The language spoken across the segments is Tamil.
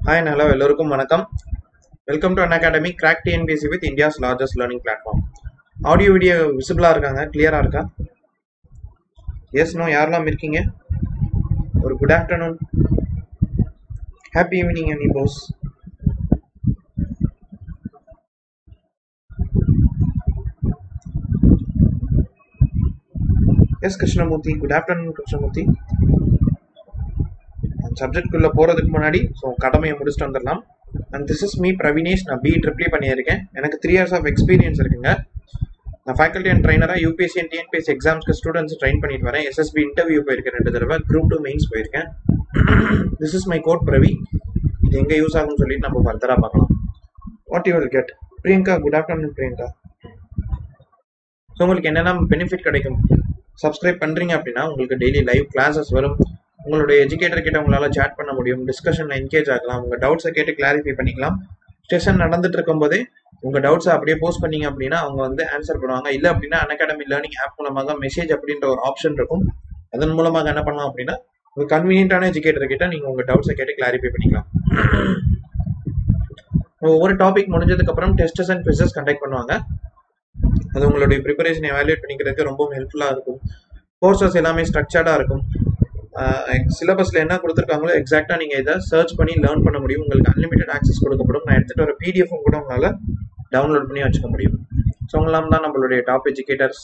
ஹாய் ஹலோ எல்லோருக்கும் வணக்கம் welcome to Unacademy crack TNPSC with India's largest learning platform audio video விசிபிளாக இருக்காங்க கிளியராக இருக்கா எஸ் நோ யாரெல்லாம் இருக்கீங்க ஒரு good afternoon happy evening Ani Bose S Krishnamoorthy good afternoon Krishnamoorthy சப்ஜெக்ட்குள்ளே போகிறதுக்கு முன்னாடி ஸோ கடமையை முடிச்சுட்டு வந்துடலாம் and this is me Pravinesh நான் பி ட்ரிப்ளி பண்ணியிருக்கேன் எனக்கு த்ரீ இயர்ஸ் ஆஃப் எக்ஸ்பீரியன்ஸ் இருக்குங்க நான் ஃபேக்கல்ட்டி அண்ட் ட்ரைனராக யூபிஎஸ்சி அண்ட் டிஎன்பிஎஸ்சி எக்ஸாம்ஸ்க்கு ஸ்டூடெண்ட்ஸ் ட்ரைன் பண்ணிட்டு வரேன் எஸ்எஸ்பி இன்டர்வியூ போயிருக்கேன் ரெண்டு தடவை குரூப் டூ மெயின்ஸ் போயிருக்கேன் this is my code Pravi இது எங்கே யூஸ் ஆகும்னு சொல்லிட்டு நம்ம ஃபர்தராக பார்க்கலாம் what you will get Priyanka good afternoon Priyanka so உங்களுக்கு என்னென்ன பெனிஃபிட் கிடைக்கும் சப்ஸ்கிரைப் பண்ணுறீங்க அப்படின்னா உங்களுக்கு டெய்லி லைவ் கிளாஸஸ் வரும் உங்களுடைய எஜுகேட்டர் கிட்ட உங்களால் சேட் பண்ண முடியும் டிஸ்கஷனில் என்கேஜ் ஆகலாம் உங்கள் டவுட்ஸை கேட்டு கிளாரிஃபை பண்ணிக்கலாம் செஷன் நடந்துட்டு இருக்கும்போதே உங்கள் டவுட்ஸை அப்படியே போஸ்ட் பண்ணீங்க அப்படின்னா அவங்க வந்து ஆன்சர் பண்ணுவாங்க இல்லை அப்படின்னா அகாடமி லேர்னிங் ஆப் மூலமாக மெசேஜ் அப்படின்ற ஒரு ஆப்ஷன் இருக்கும் அதன் மூலமாக என்ன பண்ணலாம் அப்படின்னா ஒரு கன்வீனியன்ட்டான எஜுகேட்டர் கிட்ட நீங்கள் உங்கள் டவுட்ஸை கேட்டு கிளாரிஃபை பண்ணிக்கலாம் ஒவ்வொரு டாபிக் முடிஞ்சதுக்கு அப்புறம் டெஸ்டஸ் அண்ட் குவிசஸ் கண்டக்ட் பண்ணுவாங்க அது உங்களுடைய ப்ரிப்பரேஷன் எவாலுவேட் பண்ணிக்கிறதுக்கு ரொம்ப ஹெல்ப்ஃபுல்லாக இருக்கும் கோர்சஸ் எல்லாமே ஸ்ட்ரக்சர்டாக இருக்கும் சிலபஸில் என்ன கொடுத்துருக்காங்களோ எக்ஸாக்டாக நீங்கள் இதை சர்ச் பண்ணி லேர்ன் பண்ண முடியும் உங்களுக்கு அன்லிமிட்டட் ஆக்சஸ் கொடுக்கப்படும் நான் எடுத்துகிட்டு வர பிடிஎஃப்பும் கூட உங்களால் டவுன்லோட் பண்ணி வச்சுக்க முடியும் ஸோ உங்களாம் தான் நம்மளுடைய டாப் எஜுகேட்டர்ஸ்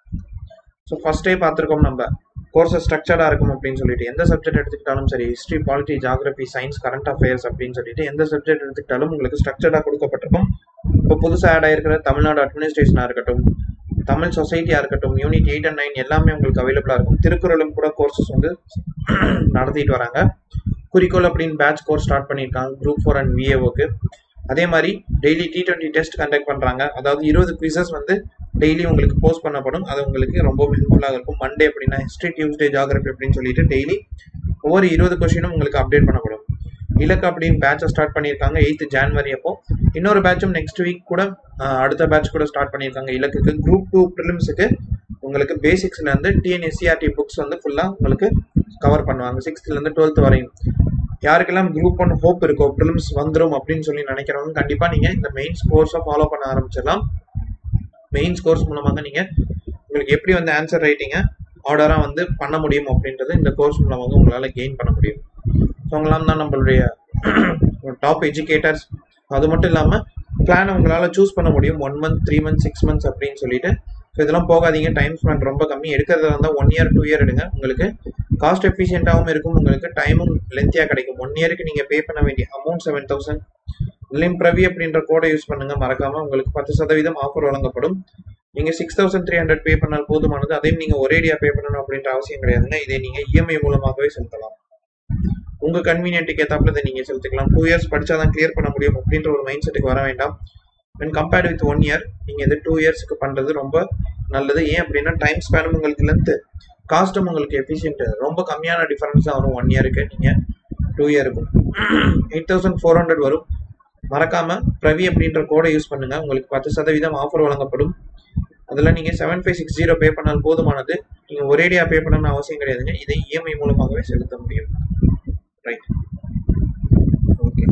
ஸோ ஃபஸ்ட்டே பார்த்துருக்கோம் நம்ம கோர்ஸஸ் ஸ்ட்ரக்சர்டாக இருக்கும் அப்படின்னு சொல்லிட்டு எந்த சப்ஜெக்ட் எடுத்துக்கிட்டாலும் சரி history polity geography science current affairs அப்படின்னு சொல்லிட்டு எந்த சப்ஜெக்ட் எடுத்துக்கிட்டாலும் உங்களுக்கு ஸ்ட்ரக்சர்டாக கொடுக்கப்பட்டிருக்கும் இப்போ புதுசாக ஆட் ஆயிருக்கிற தமிழ்நாடு அட்மினிஸ்ட்ரேஷனாக இருக்கட்டும் தமிழ் சொசைட்டியாக இருக்கட்டும் யூனிட் எயிட் அண்ட் நைன் எல்லாமே உங்களுக்கு அவைலபிளாக இருக்கும் திருக்குறளும் கூட கோர்சஸ் வந்து நடத்திட்டு வராங்க குறிக்கோள் அப்படின்னு பேட்ச் கோர்ஸ் ஸ்டார்ட் பண்ணியிருக்காங்க குரூப் ஃபோர் அண்ட் விஏஓக்கு அதே மாதிரி daily T twenty test conduct பண்ணுறாங்க அதாவது இருபது குவிசஸ் வந்து டெய்லி உங்களுக்கு போஸ்ட் பண்ணப்படும் அது உங்களுக்கு ரொம்ப ஹெல்ப்ஃபுல்லாக இருக்கும் மண்டே அப்படின்னா ஹிஸ்ட்ரி டியூஸ்டே ஜாகிரபி அப்படின்னு சொல்லிட்டு டெய்லி ஒவ்வொரு இருபது கொஸ்டினும் உங்களுக்கு அப்டேட் பண்ணப்படும் இலக்கு அப்படின்னு பேட்சை ஸ்டார்ட் பண்ணியிருக்காங்க எயித்து ஜான்வரி அப்போ இன்னொரு பேட்சும் நெக்ஸ்ட் வீக் கூட அடுத்த பேட்ச் கூட ஸ்டார்ட் பண்ணியிருக்காங்க இலக்குக்கு குரூப் டூ ப்ரிலிம்ஸுக்கு உங்களுக்கு பேசிக்ஸ்லேருந்து டிஎன்எஸ்சிஆர்டி புக்ஸ் வந்து ஃபுல்லாக உங்களுக்கு கவர் பண்ணுவாங்க சிக்ஸ்த்லேருந்து டுவெல்த் வரையும் யாருக்கெல்லாம் குரூப் ஒன் ஹோப் இருக்கோ ப்ரிலிம்ஸ் வந்துடும் அப்படின்னு சொல்லி நினைக்கிறவங்க கண்டிப்பாக நீங்கள் இந்த மெயின்ஸ் கோர்ஸை ஃபாலோ பண்ண ஆரம்பிச்சிடலாம் மெயின்ஸ் கோர்ஸ் மூலமாக நீங்கள் உங்களுக்கு எப்படி வந்து ஆன்சர் ரைட்டிங்கை ஆர்டராக வந்து பண்ண முடியும் அப்படின்றது இந்த கோர்ஸ் மூலமாக உங்களால் கெயின் பண்ண முடியும் ஸோ அவங்களாம் தான் நம்மளுடைய டாப் எஜுகேட்டர்ஸ் அது மட்டும் இல்லாமல் பிளான் உங்களால் சூஸ் பண்ண முடியும் one month three month six months அப்படின்னு சொல்லிட்டு ஸோ இதெல்லாம் போகாதீங்க டைம் ஸ்பெண்ட் ரொம்ப கம்மி எடுக்கிறதா இருந்தால் ஒன் இயர் டூ இயர் எடுங்க உங்களுக்கு காஸ்ட் எஃபிஷியண்ட்டாகவும் இருக்கும் உங்களுக்கு டைமும் லென்த்தியாக கிடைக்கும் ஒன் இயருக்கு நீங்கள் பே பண்ண வேண்டிய அமௌண்ட் செவன் தௌசண்ட் லிம் பிரவி அப்படின்ற கோடை யூஸ் பண்ணுங்கள் மறக்காமல் உங்களுக்கு பத்து சதவீதம் ஆஃபர் வழங்கப்படும் நீங்கள் six thousand three hundred pay பண்ணால் போதுமானது அதையும் நீங்கள் ஒரேடியாக பே பண்ணணும் அப்படின்ற அவசியம் கிடையாதுங்க இதை நீங்கள் இஎம்ஐ மூலமாகவே செலுத்தலாம் உங்க கன்வீனியன்ட்டுக்கு ஏத்தாப்புல இதை நீங்க செலுத்திக்கலாம் டூ இயர்ஸ் படிச்சா தான் கிளியர் பண்ண முடியும் அப்படின்ற ஒரு மைண்ட் செட்டுக்கு வர வேண்டாம் when compared with one year நீங்க இது டூ இயர்ஸ்க்கு பண்றது ரொம்ப நல்லது ஏன் அப்படின்னா டைம் ஸ்பேனும் உங்களுக்கு லென்த் காஸ்ட்டும் உங்களுக்கு எஃபிஷியன்ட் ரொம்ப கம்மியான டிஃபரன்ஸ் தான் வரும் ஒன் இயருக்கு நீங்க டூ இயருக்கும் எயிட் தௌசண்ட் ஃபோர் ஹண்ட்ரட் வரும் மறக்காம பிரவி அப்படின்ற கோடை யூஸ் பண்ணுங்க உங்களுக்கு பத்து சதவீதம் ஆஃபர் வழங்கப்படும் அதில் நீங்கள் seven five six zero pay பண்ணால் போதுமானது நீங்கள் ஒரேடியாக பே பண்ணணும்னு அவசியம் கிடையாதுங்க இதை இஎம்ஐ மூலமாகவே செலுத்த முடியும் ரைட் ஓகே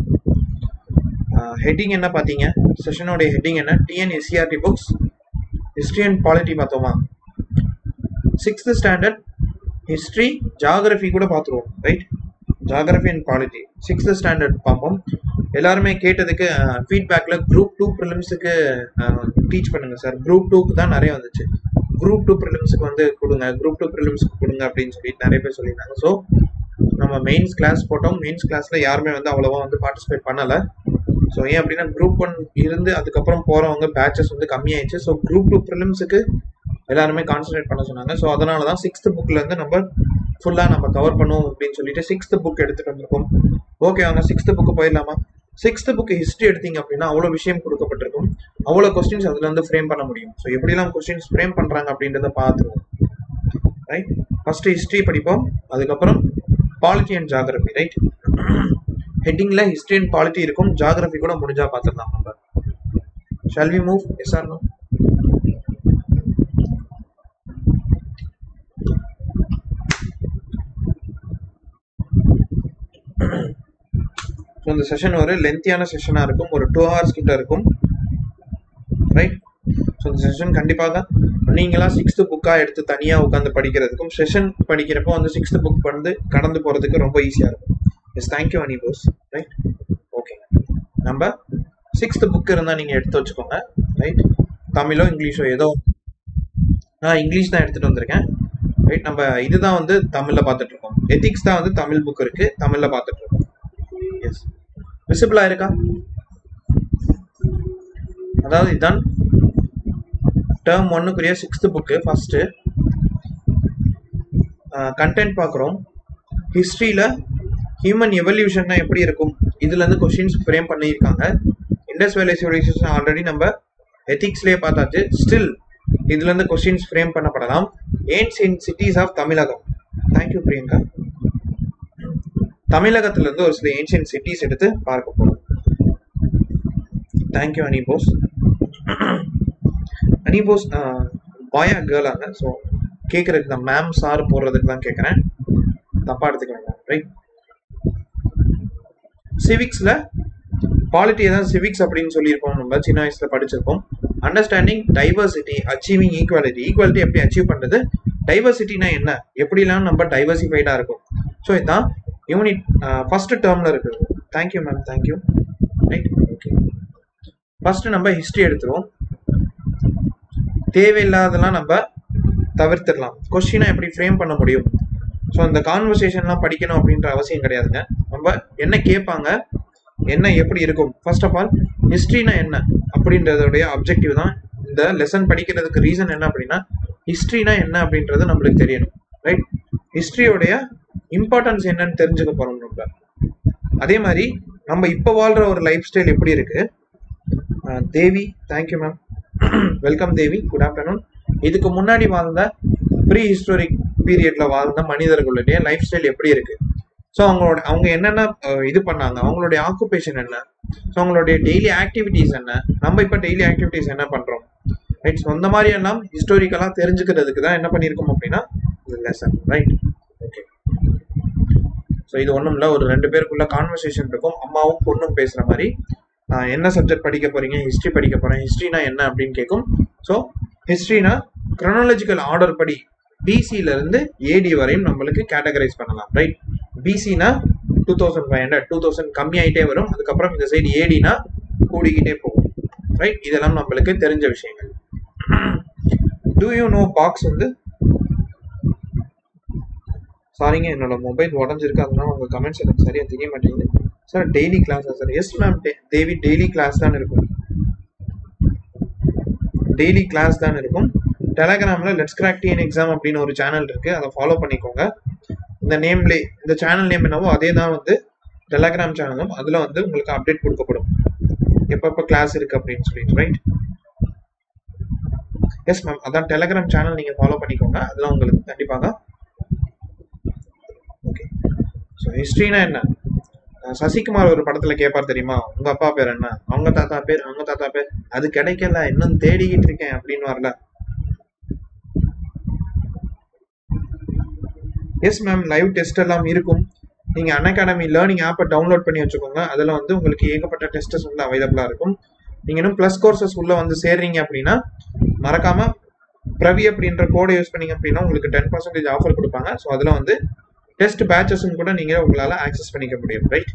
ஹெட்டிங் என்ன பார்த்தீங்க செஷனோடைய ஹெட்டிங் என்ன TNSCERT books history and polity பார்த்தோமா சிக்ஸ்த் ஸ்டாண்டர்ட் ஹிஸ்ட்ரி ஜாகிரபி கூட பார்த்துருவோம் right geography and polity sixth standard பார்ப்போம் எல்லாருமே கேட்டதுக்கு ஃபீட்பேக்கில் குரூப் டூ ப்ரிலிம்ஸுக்கு டீச் பண்ணுங்க சார் குரூப் டூக்கு தான் நிறைய வந்துச்சு குரூப் டூ ப்ரிலிம்ஸுக்கு வந்து கொடுங்க குரூப் டூ ப்ரிலிம்ஸுக்கு கொடுங்க அப்படின்னு சொல்லிட்டு நிறைய பேர் சொல்லியிருந்தாங்க ஸோ நம்ம மெயின்ஸ் கிளாஸ் போட்டோம் மெயின்ஸ் கிளாஸ்ல யாருமே வந்து அவ்வளோவா வந்து பார்ட்டிசிபேட் பண்ணலை ஸோ ஏன் அப்படின்னா குரூப் ஒன் இருந்து அதுக்கப்புறம் போகிறவங்க பேச்சஸ் வந்து கம்மியாயிடுச்சு ஸோ குரூப் டூ ப்ரிலிம்ஸுக்கு எல்லாருமே கான்சன்ட்ரேட் பண்ண சொன்னாங்க ஸோ அதனால தான் சிக்ஸ்த் புக்கில் இருந்து நம்ம ஃபுல்லாக நம்ம கவர் பண்ணுவோம் அப்படின்னு சொல்லிட்டு சிக்ஸ்த் புக் எடுத்துகிட்டு வந்திருக்கோம் ஓகே வாங்க சிக்ஸ்த் புக்கு போயிடலாமா சிக்ஸ்த் புக்கு ஹிஸ்ட்ரி எடுத்தீங்க அப்படின்னா அவ்வளோ விஷயம் கொடுக்கப்பட்டிருக்கும் அவ்வளோ கொஸ்டின்ஸ் அதில் வந்து ஃப்ரேம் பண்ண முடியும் ஸோ எப்படிலாம் கொஸ்டின்ஸ் ஃப்ரேம் பண்ணுறாங்க அப்படின்றத பார்த்துருவோம் ரைட் ஃபர்ஸ்ட் ஹிஸ்ட்ரி படிப்போம் அதுக்கப்புறம் பாலிட்டி அண்ட் ஜாகிரபி ரைட் ஹெட்டிங்ல ஹிஸ்ட்ரி அண்ட் பாலிட்டி இருக்கும் ஜாகிரபி கூட முடிஞ்சா பார்த்துடலாம் நம்ம shall we move yes or no so இந்த செஷன் ஒரு லென்த்தியான செஷனாக இருக்கும் ஒரு டூ ஹவர்ஸ் கிட்ட இருக்கும் ரைட் ஸோ இந்த செஷன் கண்டிப்பாக நீங்களா சிக்ஸ்த்து புக்காக எடுத்து தனியாக உட்காந்து படிக்கிறதுக்கும் செஷன் படிக்கிறப்போ வந்து சிக்ஸ்த்து புக் வந்து கடந்து போகிறதுக்கு ரொம்ப ஈஸியாக இருக்கும் yes thank you Ani Bose right okay நம்ம சிக்ஸ்த்து புக் இருந்தால் நீங்கள் எடுத்து வச்சுக்கோங்க ரைட் தமிழோ இங்கிலீஷோ ஏதோ நான் இங்கிலீஷ் தான் எடுத்துகிட்டு வந்திருக்கேன் ரைட் நம்ம இதுதான் வந்து தமிழில் பார்த்துட்டு இருக்கோம் எத்திக்ஸ் தான் வந்து தமிழ் புக் இருக்குது தமிழில் பார்த்துட்டு இருக்கோம் எஸ் விசிபிளாக இருக்கா அதாவது இதுதான் டேர்ம் ஒன்னுக்குரிய சிக்ஸ்த் புக்கு ஃபஸ்ட்டு கண்டென்ட் பார்க்குறோம் ஹிஸ்ட்ரியில் ஹியூமன் எவல்யூஷன்னா எப்படி இருக்கும் இதுலேருந்து கொஷின்ஸ் ஃப்ரேம் பண்ணியிருக்காங்க இண்டஸ் வேலை சிவிலைசேஷன் ஆல்ரெடி நம்ம எத்திக்ஸ்லேயே பார்த்தாச்சு ஸ்டில் இதுலேருந்து கொஷின்ஸ் ஃப்ரேம் பண்ணப்படலாம் ancient cities of Tamizhagam thank you Priyanka தமிழகத்திலேருந்து ஒரு சில ஏன்ஷியன் சிட்டிஸ் எடுத்து பார்க்க போகிறோம் தேங்க்யூ அனிபோஸ் அனிபோஸ் பாயா கேர்ளாங்க ஸோ கேட்குறதுக்கு தான் மேம் சார் போடுறதுக்கு தான் கேட்குறேன் தப்பாக எடுத்துக்க வேண்டாம் ரைட் சிவிக்ஸில் பாலிட்டி தான் சிவிக்ஸ் அப்படின்னு சொல்லியிருப்போம் நம்ம சின்ன வயசில் படிச்சிருப்போம் understanding diversity achieving equality equality எப்படி அச்சீவ் பண்ணுறது டைவர்சிட்டினா என்ன எப்படிலாம் நம்ம டைவர்சிஃபைடாக இருக்கும் ஸோ இதுதான் யூனிட் ஃபர்ஸ்ட் டேர்மில் இருக்குது thank you ma'am thank you right okay first நம்ம ஹிஸ்ட்ரி எடுத்துருவோம் தேவையில்லாதெல்லாம் நம்ம தவிர்த்துடலாம் கொஸ்டினை எப்படி ஃப்ரேம் பண்ண முடியும் ஸோ இந்த கான்வர்சேஷன்லாம் படிக்கணும் அப்படின்ற அவசியம் கிடையாதுங்க நம்ம என்ன கேட்பாங்க என்ன எப்படி இருக்கும் ஃபர்ஸ்ட் ஆஃப் ஆல் ஹிஸ்ட்ரினா என்ன அப்படின்றதோடைய அப்ஜெக்டிவ் தான் இந்த லெசன் படிக்கிறதுக்கு ரீசன் என்ன அப்படின்னா ஹிஸ்ட்ரினா என்ன அப்படின்றது நம்மளுக்கு தெரியணும் ரைட் ஹிஸ்ட்ரியோடைய இம்பார்ட்டன்ஸ் என்னன்னு தெரிஞ்சுக்க போறோம் நம்ம அதே மாதிரி நம்ம இப்போ வாழ்ற ஒரு லைஃப் ஸ்டைல் எப்படி இருக்கு Devi thank you ma'am welcome Devi good afternoon இதுக்கு முன்னாடி வாழ்ந்த ப்ரீ ஹிஸ்டோரிக் பீரியட்ல வாழ்ந்த மனிதர்களுடைய லைஃப் ஸ்டைல் எப்படி இருக்கு ஸோ அவங்களோட அவங்க என்னென்ன இது பண்ணாங்க அவங்களுடைய ஆக்குபேஷன் என்ன ஸோ அவங்களுடைய டெய்லி ஆக்டிவிட்டீஸ் என்ன நம்ம இப்போ டெய்லி ஆக்டிவிட்டீஸ் என்ன பண்றோம் ரைட் ஸோ அந்த மாதிரி எல்லாம் ஹிஸ்டோரிக்கலாக தெரிஞ்சுக்கிறதுக்கு தான் என்ன பண்ணியிருக்கோம் அப்படின்னா இந்த லெசன் ரைட் ஓகே ஸோ இது ஒன்றும் இல்லை ஒரு ரெண்டு பேருக்குள்ள கான்வர்சேஷன் இருக்கும் அம்மாவும் பொண்ணும் பேசுகிற மாதிரி என்ன சப்ஜெக்ட் படிக்க போறீங்க ஹிஸ்ட்ரி படிக்க போறேன் ஹிஸ்ட்ரினா என்ன அப்படின்னு கேட்கும் ஸோ ஹிஸ்ட்ரினா கிரனாலஜிக்கல் ஆர்டர் படி பிசில இருந்து ஏடி வரையும் நம்மளுக்கு கேட்டகரைஸ் பண்ணலாம் ரைட் பிசினா two thousand five hundred two thousand கம்மியாயிட்டே வரும் அதுக்கப்புறம் இந்த சைடு ஏடினா கூடிக்கிட்டே போகும் ரைட் இதெல்லாம் நம்மளுக்கு தெரிஞ்ச விஷயங்கள் டூ யூ நோ பாக்ஸ் வந்து சாரிங்க என்னோட மொபைல் உடஞ்சிருக்கு அதனால உங்க கமெண்ட்ஸ் எனக்கு சரியா தெரிய மாட்டேங்குது சார் டெய்லி கிளாஸா sir yes ma'am Devi daily class தான் இருக்கும் டெய்லி கிளாஸ் தான் இருக்கும் டெலகிராம்ல லெட்ஸ் கிராக் டிஎன் எக்ஸாம் அப்படின்னு ஒரு சேனல் இருக்கு அதை ஃபாலோ பண்ணிக்கோங்க இந்த நேம்லே இந்த சேனல் நேம் என்னவோ அதே தான் வந்து டெலகிராம் சேனலும் அதுல வந்து உங்களுக்கு அப்டேட் கொடுக்கப்படும் எப்பப்போ கிளாஸ் இருக்கு அப்படின்னு சொல்லிட்டு ரைட் எஸ் மேம் அதான் டெலகிராம் சேனல் நீங்க ஃபாலோ பண்ணிக்கோங்க அதெல்லாம் உங்களுக்கு கண்டிப்பாக ஓகே ஸோ ஹிஸ்ட்ரினா என்ன சசிகுமார் ஒரு படத்துல கேட்பார் தெரியுமா உங்க அப்பா பேர் என்ன அவங்க தாத்தா பேர் அவங்க தாத்தா பேர் அது கிடைக்கல இன்னும் தேடிக்கிட்டு இருக்கேன் அப்படின்னு வரல எஸ் மேம் லைவ் டெஸ்ட் எல்லாம் இருக்கும் நீங்க அன் அகாடமி லேர்னிங் ஆப்பை டவுன்லோட் பண்ணி வச்சுக்கோங்க அதுல வந்து உங்களுக்கு ஏகப்பட்ட டெஸ்டஸ் வந்து அவைலபிளா இருக்கும் நீங்க இன்னும் பிளஸ் கோர்சஸ் உள்ள வந்து சேர்றீங்க அப்படின்னா மறக்காம பிரவி அப்படின்ற கோடை யூஸ் பண்ணீங்க அப்படின்னா உங்களுக்கு டென் பர்சன்டேஜ் ஆஃபர் கொடுப்பாங்க ஸோ அதுல வந்து டெஸ்ட் பேச்சஸும் கூட நீங்க உங்களால ஆக்சஸ் பண்ணிக்க முடியும் ரைட்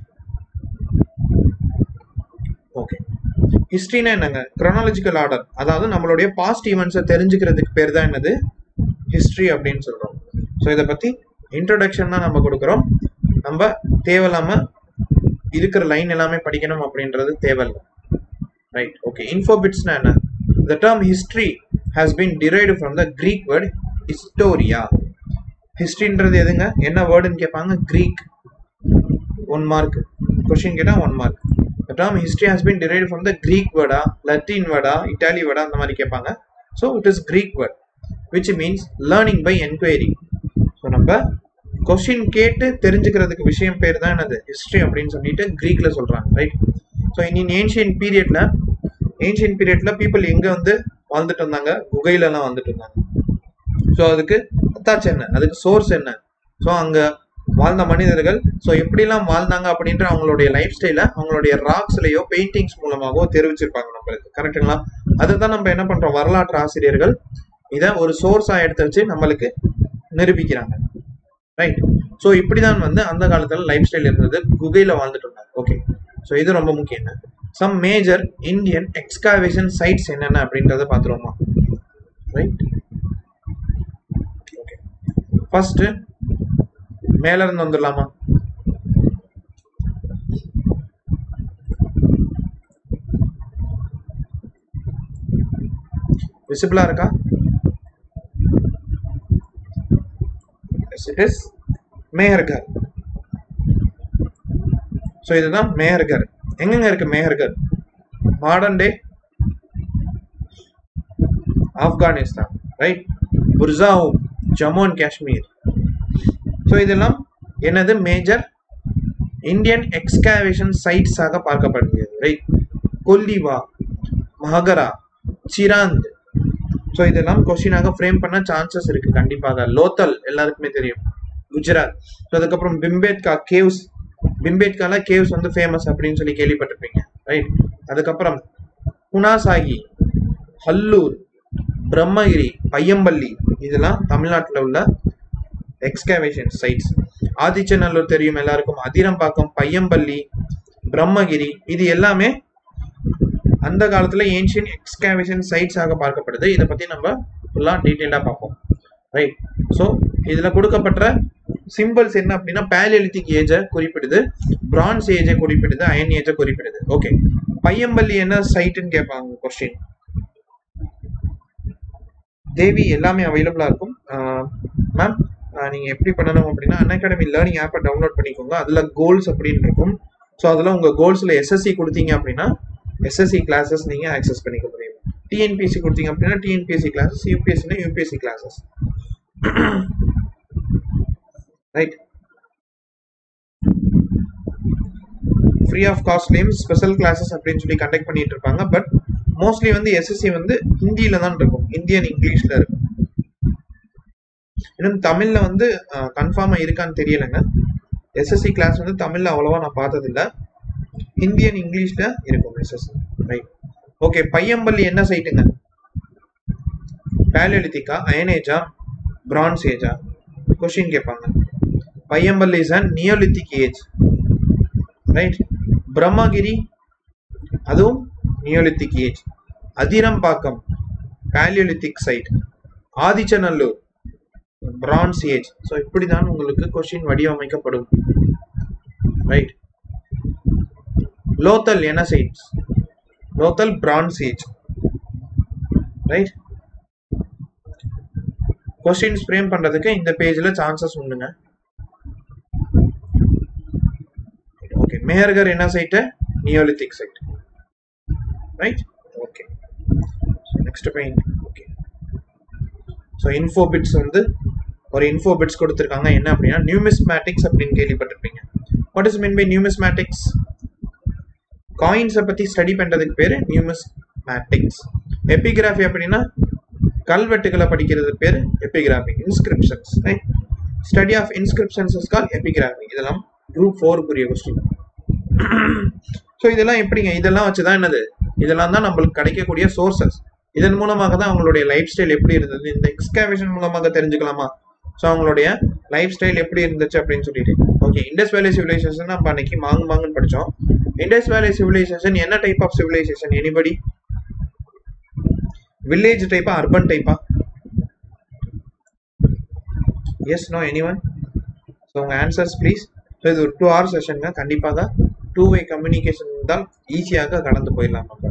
ஓகே ஹிஸ்ட்ரினா என்னங்க குரோனாலஜிக்கல் ஆர்டர் அதாவது நம்மளுடைய பாஸ்ட் ஈவெண்ட்ஸை தெரிஞ்சுக்கிறதுக்கு பேர் தான் என்னது ஹிஸ்ட்ரி அப்படின்னு சொல்றோம் ஸோ இதை பத்தி இன்ட்ரடக்ஷன் தான் நம்ம கொடுக்குறோம் நம்ம தேவையில்லாம இருக்கிற லைன் எல்லாமே படிக்கணும் அப்படின்றது தேவையில்லை ரைட் ஓகே இன்ஃபோபிட்ஸ்னா என்ன the term history has been derived from the Greek word historia ஹிஸ்ட்ரின்றது எதுங்க என்ன வேர்டுன்னு கேட்பாங்க கிரீக் ஒன் மார்க் கொஸ்டின் கேட்டால் one mark the term history has been derive from the Greek வேர்டா லத்தீன் வேர்டா இட்டாலி வேர்டா அந்த மாதிரி கேட்பாங்க so it is Greek word which means learning by enquiry so நம்ம கொஸ்டின் கேட்டு தெரிஞ்சுக்கிறதுக்கு விஷயம் பேர் தான் என்னது ஹிஸ்ட்ரி அப்படின்னு சொல்லிட்டு கிரீக்ல சொல்றாங்க ரைட் ஸோ இன் ஏன்ஷியன் பீரியட்ல ஏன்ஷியன் பீரியட்ல பீப்புள் எங்க வந்து வாழ்ந்துட்டு வந்தாங்க குகையில எல்லாம் வந்துட்டு இருந்தாங்க ஸோ அதுக்கு அத்தாச்சு என்ன அதுக்கு சோர்ஸ் என்ன ஸோ அங்க வாழ்ந்த மனிதர்கள் ஸோ எப்படிலாம் வாழ்ந்தாங்க அப்படின்ற அவங்களுடைய லைஃப் ஸ்டைலை அவங்களுடைய ராக்ஸ்லயோ பெயிண்டிங்ஸ் மூலமாகவோ தெரிவிச்சிருப்பாங்க நம்மளுக்கு கரெக்டுங்களா அதுதான் நம்ம என்ன பண்றோம் வரலாற்று ஆசிரியர்கள் இதை ஒரு சோர்ஸா எடுத்து வச்சு நம்மளுக்கு நிரூபிக்கிறாங்க ரைட் ஸோ இப்படிதான் வந்து அந்த காலத்துல லைஃப் ஸ்டைல் இருந்தது குகையில வாழ்ந்துட்டு இருந்தாங்க ஓகே ஸோ இது ரொம்ப முக்கியம் some major Indian excavation sites என்னென்ன அப்படின்றத பார்த்துருவோமா ரைட் ஓகே ஃபர்ஸ்ட் மேல இருந்து வந்துடலாமா விசிபிளா இருக்கா இட் இஸ் மேயர்கர் ஸோ இதுதான் மேயர்கர் எங்கெங்க இருக்கு Mehrgarh modern day Afghanistan right புர்சாவும் ஜம்மு அண்ட் காஷ்மீர் ஸோ இதெல்லாம் என்னது மேஜர் இந்தியன் எக்ஸ்காவேஷன் சைட்ஸாக பார்க்கப்படுகிறது ரைட் கொல்லிவா மகரா சிராந்த் ஸோ இதெல்லாம் கொஸ்டினாக ஃப்ரேம் பண்ண சான்சஸ் இருக்கு கண்டிப்பாக லோத்தல் எல்லாருக்குமே தெரியும் குஜராத் ஸோ அதுக்கப்புறம் பிம்பேத்கா கேவ்ஸ் பிம்பேத்கால கேவ்ஸ் வந்து ஃபேமஸ் அப்படின்னு சொல்லி கேள்விப்பட்டிருப்பீங்க ரைட் அதுக்கப்புறம் புனாசாகி ஹல்லூர் பிரம்மகிரி பையம்பள்ளி இதெல்லாம் தமிழ்நாட்டில் உள்ள எக்ஸ்கவேஷன் சைட்ஸ் ஆதிச்சநல்லூர் தெரியும் எல்லாருக்கும் அதிரம்பாக்கம் பையம்பள்ளி பிரம்மகிரி இது எல்லாமே அந்த காலத்துல ஏன்ஷியன் எக்ஸ்கவேஷன் சைட்ஸாக பார்க்கப்படுது இதை பத்தி நம்ம ஃபுல்லா டீட்டெயிலாக பார்ப்போம் ரைட் ஸோ இதுல கொடுக்கப்பட்ட சிம்பிள்ஸ் என்ன அப்படின்னா பேலியலித்திக் ஏஜை குறிப்பிடுது பிரான்ஸ் ஏஜை குறிப்பிடுது அயன் ஏஜை குறிப்பிடுது ஓகே பையம்பள்ளி என்ன சைட்டுன்னு கேட்பாங்க கொஸ்டின் தேவி எல்லாமே அவைலபிளா இருக்கும் மேம் நீங்க எப்படி பண்ணணும் அப்படின்னா அன் அகாடமி லேர்னிங் ஆப்பை டவுன்லோட் பண்ணிக்கோங்க அதுல கோல்ஸ் அப்படின்னு இருக்கும் ஸோ அதில் உங்க கோல்ஸ்ல எஸ்எஸ்சி கொடுத்தீங்க அப்படின்னா எஸ்எஸ்சி கிளாஸஸ் நீங்க ஆக்சஸ் பண்ணிக்க முடியும் டிஎன்பிஎஸ்சி கொடுத்தீங்க அப்படின்னா டிஎன்பிஎஸ்சி கிளாஸஸ் யூபிஎஸ்சினா UPSC classes right free of காஸ்ட்லேயும் ஸ்பெஷல் கிளாஸஸ் அப்படின்னு சொல்லி கண்டக்ட் பண்ணிட்டு இருப்பாங்க பட் மோஸ்ட்லி வந்து எஸ்எஸ்சி வந்து ஹிந்தியில தான் இருக்கும் இந்தியன் இங்கிலீஷ்ல இருக்கும் இன்னும் தமிழ்ல வந்து கன்ஃபார்மா இருக்கான்னு தெரியலைங்க எஸ்எஸ்சி கிளாஸ் வந்து தமிழ்ல அவ்வளவா நான் பார்த்ததில்ல ஹிந்தியன் இங்கிலீஷ்ல இருக்கும் எஸ்எஸ்சி ரைட் ஓகே பையம்பள்ளி என்ன சைட்டுங்க பேலியலித்திக்கா அயனேஜா பிரான்ஸ் ஏஜா கொஸ்டின் கேட்பாங்க Paiyampalli is and Neolithic age right Brahmagiri அதுவும் Neolithic age Attirampakkam Palaeolithic site Adichanallur bronze age so இப்படிதான் உங்களுக்கு கொஸ்டின் வடிவமைக்கப்படும் ரைட் லோத்தல் என்ன sites Lothal bronze age right questions frame பண்றதுக்கு இந்த பேஜ்ல சான்சஸ் உண்டுங்க ஓகே மேயர்கர் என்ன site Neolithic site right okay next paint okay so info bits வந்து ஒரு இன்ஃபோ பிட்ஸ் கொடுத்துருக்காங்க என்ன அப்படின்னா நியூமிஸ்மேட்டிக்ஸ் அப்படின்னு கேள்விப்பட்டிருப்பீங்க what is mean by numismatics காயின்ஸை பற்றி ஸ்டடி பண்ணுறதுக்கு பேர் நியூமிஸ்மேட்டிக்ஸ் எபிகிராஃபி அப்படின்னா கல்வெட்டுகளை படிக்கிறது பேர் epigraphy inscriptions right study of inscriptions is call epigraphy இதெல்லாம் குரூப் ஃபோருக்குரிய கொஸ்டின் ஸோ இதெல்லாம் எப்படிங்க இதெல்லாம் வச்சு தான் என்னது இதெல்லாம் தான் நம்மளுக்கு கிடைக்கக்கூடிய சோர்சஸ் இதன் மூலமாக தான் அவங்களுடைய லைஃப் ஸ்டைல் எப்படி இருந்தது இந்த எக்ஸ்காவேஷன் மூலமாக தெரிஞ்சுக்கலாமா ஸோ அவங்களுடைய லைஃப் ஸ்டைல் எப்படி இருந்துச்சு அப்படின்னு சொல்லிட்டு ஓகே இண்டஸ் வேலி சிவிலைசேஷன் நம்ம அன்னைக்கு மாங்கு மாங்குன்னு படித்தோம் இண்டஸ் வேலி சிவிலைசேஷன் என்ன type of civilisation anybody village டைப்பா அர்பன் டைப்பா yes no any one so உங்கள் ஆன்சர்ஸ் ப்ளீஸ் ஸோ இது ஒரு டூ ஹவர் செஷனுங்க கண்டிப்பாக டூ வே கம்யூனிகேஷன் இருந்தால் ஈஸியாக கடந்து போயிடலாம் நம்ம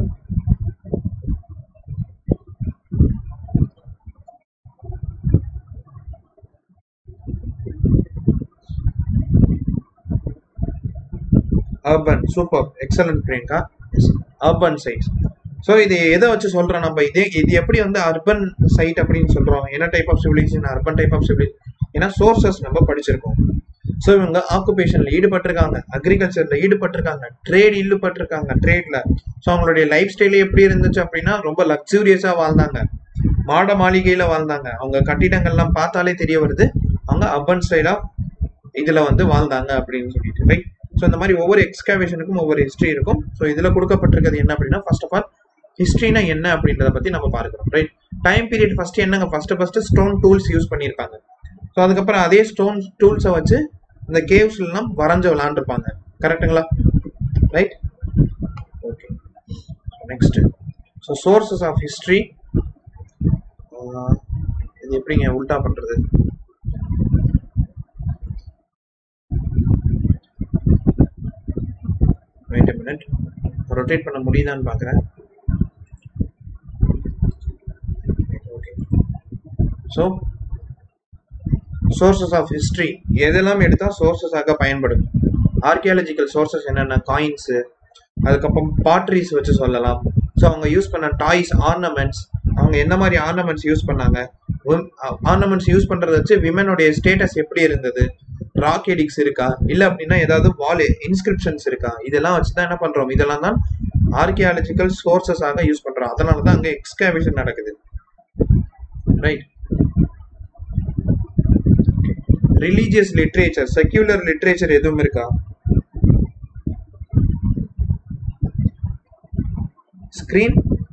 urban super excellent Priyanka urban sites so இது எதை வச்சு சொல்றோம் நம்ம இதே இது எப்படி வந்து அர்பன் சைட் அப்படின்னு சொல்றோம் என்ன type of civilisation urban type of civilisation ஏன்னா சோர்சஸ் நம்ம படிச்சிருக்கோம் ஸோ இவங்க ஆக்குபேஷன்ல ஈடுபட்டிருக்காங்க அக்ரிகல்ச்சர்ல ஈடுபட்டிருக்காங்க ட்ரேட் ஈடுபட்டிருக்காங்க ட்ரேட்ல ஸோ அவங்களுடைய லைஃப் ஸ்டைலே எப்படி இருந்துச்சு அப்படின்னா ரொம்ப லக்ஸூரியஸா வாழ்ந்தாங்க மாட மாளிகையில வாழ்ந்தாங்க அவங்க கட்டிடங்கள்லாம் பார்த்தாலே தெரிய வருது அவங்க அர்பன் ஸ்டைலா இதுல வந்து வாழ்ந்தாங்க அப்படின்னு சொல்லிட்டு ரைட் ஸோ இந்த மாதிரி ஒவ்வொரு எக்ஸ்கவேஷனுக்கும் ஒவ்வொரு ஹிஸ்ட்ரி இருக்கும் ஸோ இதுல கொடுக்கப்பட்டிருக்கிறது என்ன அப்படின்னா ஃபர்ஸ்ட் ஆஃப் ஆல் ஹிஸ்ட்ரினா என்ன அப்படின்றத பத்தி நம்ம பார்க்கிறோம் ரைட் டைம் பீரியட் ஃபர்ஸ்ட் என்னங்க first first stone tools use பண்ணியிருப்பாங்க ஸோ அதுக்கப்புறம் அதே ஸ்டோன் டூல்ஸை வச்சு இந்த கேவ்ஸ்ல எல்லாம் வரைஞ்சு விளாண்டுருப்பாங்க கரெக்டுங்களா right okay next so sources of history இது எப்படிங்க உல்டா பண்றது வெயிட் மினிட் ரொட்டேட் பண்ண முடியுதான்னு பார்க்குறேன் okay so sources of history எதெல்லாம் எடுத்தால் சோர்சஸாக பயன்படும் ஆர்கியாலஜிக்கல் சோர்சஸ் என்னென்ன காயின்ஸு அதுக்கப்புறம் பாட்ரிஸ் வச்சு சொல்லலாம் ஸோ அவங்க யூஸ் பண்ண டாய்ஸ் ஆர்னமெண்ட்ஸ் அவங்க என்ன மாதிரி ஆர்னமெண்ட்ஸ் யூஸ் பண்ணாங்க ஆர்னமெண்ட்ஸ் யூஸ் பண்ணுறத வச்சு விமனுடைய ஸ்டேட்டஸ் எப்படி இருந்தது ராக் எடிக்ஸ் இருக்கா இல்லை அப்படின்னா ஏதாவது வால் இன்ஸ்கிரிப்ஷன்ஸ் இருக்கா இதெல்லாம் வச்சு தான் என்ன பண்ணுறோம் இதெல்லாம் தான் ஆர்கியாலஜிக்கல் சோர்சஸாக யூஸ் பண்ணுறோம் அதனால தான் அங்கே எக்ஸ்கவேஷன் நடக்குது right religious literature secular literature எதுவும் இருக்கா ஸ்கிரீன்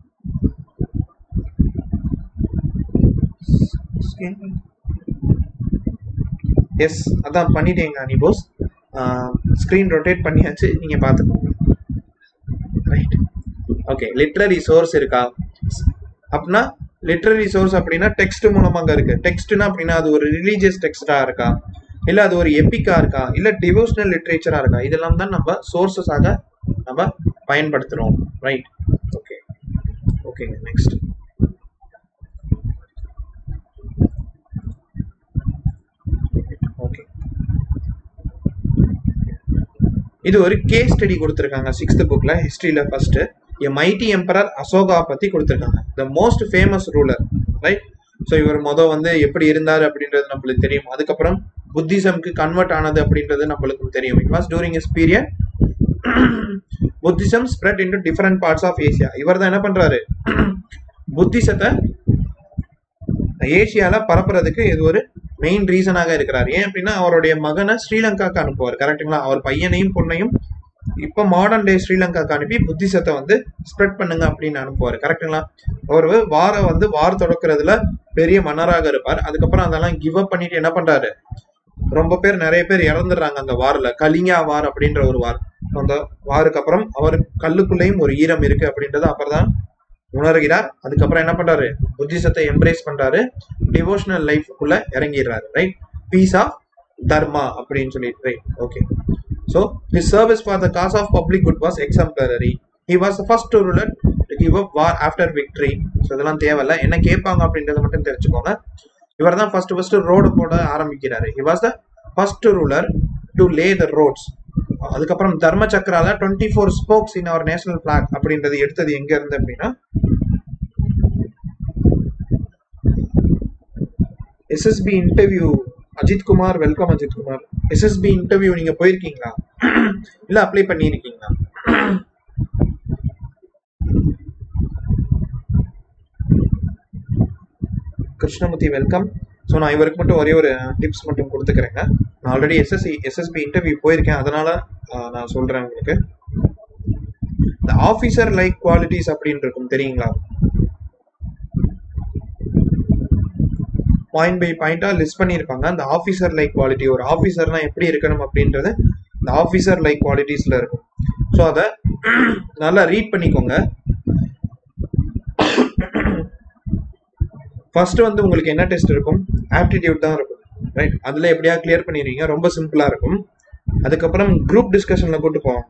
எஸ் அதான் பண்ணிட்டேங்க அனிபோஸ் ஸ்க்ரீன் ரொட்டேட் பண்ணியாச்சு நீங்கள் பார்த்துக்கோங்க ரைட் ஓகே லிட்ரரி சோர்ஸ் இருக்கா அப்படின்னா லிட்ரரி சோர்ஸ் அப்படின்னா டெக்ஸ்ட் மூலமாக இருக்கு டெக்ஸ்ட்னா அப்படின்னா அது ஒரு ரிலீஜியஸ் டெக்ஸ்டா இருக்கா இல்ல அது ஒரு எப்பிக்கா இருக்கா இல்ல டிவோஷனல் லிட்ரேச்சரா இருக்கா இதெல்லாம் தான் நம்ம சோர்சஸாக நம்ம பயன்படுத்துறோம் ரைட் ஓகே ஓகேங்க நெக்ஸ்ட் ஓகே இது ஒரு கேஸ் ஸ்டடி கொடுத்துருக்காங்க சிக்ஸ்த் புக்ல ஹிஸ்டரியில first a mighty emperor Ashoka பத்தி கொடுத்துருக்காங்க the most famous ruler right so இவர் மொதல் வந்து எப்படி இருந்தார் அப்படின்றது நம்மளுக்கு தெரியும் அதுக்கப்புறம் புத்திசம்க்கு கன்வெர்ட் ஆனது அப்படின்றது நம்மளுக்கும் தெரியும் it was during is period Buddhism spread into different parts of Asia இவர் தான் என்ன பண்றாரு புத்திசத்தை ஏசியால பரப்புறதுக்கு இது ஒரு மெயின் ரீசனாக இருக்கிறார் ஏன் அப்படின்னா அவருடைய மகனை ஸ்ரீலங்காக்கு அனுப்புவார் கரெக்டுங்களா அவர் பையனையும் பொண்ணையும் இப்போ மாடர்ன் டே ஸ்ரீலங்காக்கு அனுப்பி புத்திசத்தை வந்து ஸ்ப்ரெட் பண்ணுங்க அப்படின்னு அனுப்புவார் கரெக்டுங்களா அவர் வார வந்து வார் தொடக்கிறதுல பெரிய மன்னராக இருப்பார் அதுக்கப்புறம் அதெல்லாம் கிவ் அப் பண்ணிட்டு என்ன பண்றாரு ரொம்ப பேர் நிறைய பேர் இறந்துடுறாங்க அந்த வாரில் கலிங்கா வார் அப்படின்ற ஒரு வார் அந்த வாருக்கு அப்புறம் அவர் கல்லுக்குள்ளேயும் ஒரு ஈரம் இருக்கு அப்படின்றத அப்புறம் தான் உணர்கிறார் அதுக்கப்புறம் என்ன பண்றாரு புத்திசத்தை எம்ப்ரேஸ் பண்றாரு டிவோஷனல் லைஃப்குள்ள இறங்கிடுறாரு ரைட் பீஸ் ஆஃப் தர்மா அப்படின்னு சொல்லிட்டு right okay so his service for the cause of public good was exemplary he was first ruler to give up war after victory so இதெல்லாம் தேவையில்ல என்ன கேட்பாங்க அப்படின்றத மட்டும் தெரிஞ்சுக்கோங்க இவர் தான் ஃபர்ஸ்ட் ஃபர்ஸ்ட் ரோடு போட ஆரம்பிக்கிறாரு he was the first ruler to lay the roads அதுக்கப்புறம் தர்ம சக்கரால twenty four spokes in our national flag அப்படின்றது எடுத்தது எங்க இருந்து அப்படின்னா SSB interview Ajith Kumar welcome Ajith Kumar SSB interview நீங்க போயிருக்கீங்களா இல்ல அப்ளை பண்ணியிருக்கீங்களா கிருஷ்ணமூர்த்தி வெல்கம் ஸோ நான் இவருக்கு மட்டும் ஒரே ஒரு டிப்ஸ் மட்டும் கொடுத்துக்கிறேங்க நான் ஆல்ரெடி எஸ்எஸ்சி எஸ்எஸ்பி இன்டர்வியூ போயிருக்கேன் அதனால நான் சொல்றேன் உங்களுக்கு இந்த ஆஃபீஸர் லைக் குவாலிட்டிஸ் அப்படின்னு இருக்கும் தெரியுங்களா பாயிண்ட் பை பாயிண்டா லிஸ்ட் பண்ணியிருப்பாங்க அந்த ஆஃபீஸர் லைக் குவாலிட்டி ஒரு ஆஃபீஸர்னா எப்படி இருக்கணும் அப்படின்றது இந்த ஆஃபீஸர் லைக் குவாலிட்டிஸ்ல இருக்கும் ஸோ அதை நல்லா ரீட் பண்ணிக்கோங்க ஃபர்ஸ்ட் வந்து உங்களுக்கு என்ன டெஸ்ட் இருக்கும் ஆப்டிடியூட் தான் இருக்கும் ரைட் அதில் எப்படியா கிளியர் பண்ணிடுவீங்க ரொம்ப சிம்பிளாக இருக்கும் அதுக்கப்புறம் குரூப் டிஸ்கஷனில் கூட்டு போவாங்க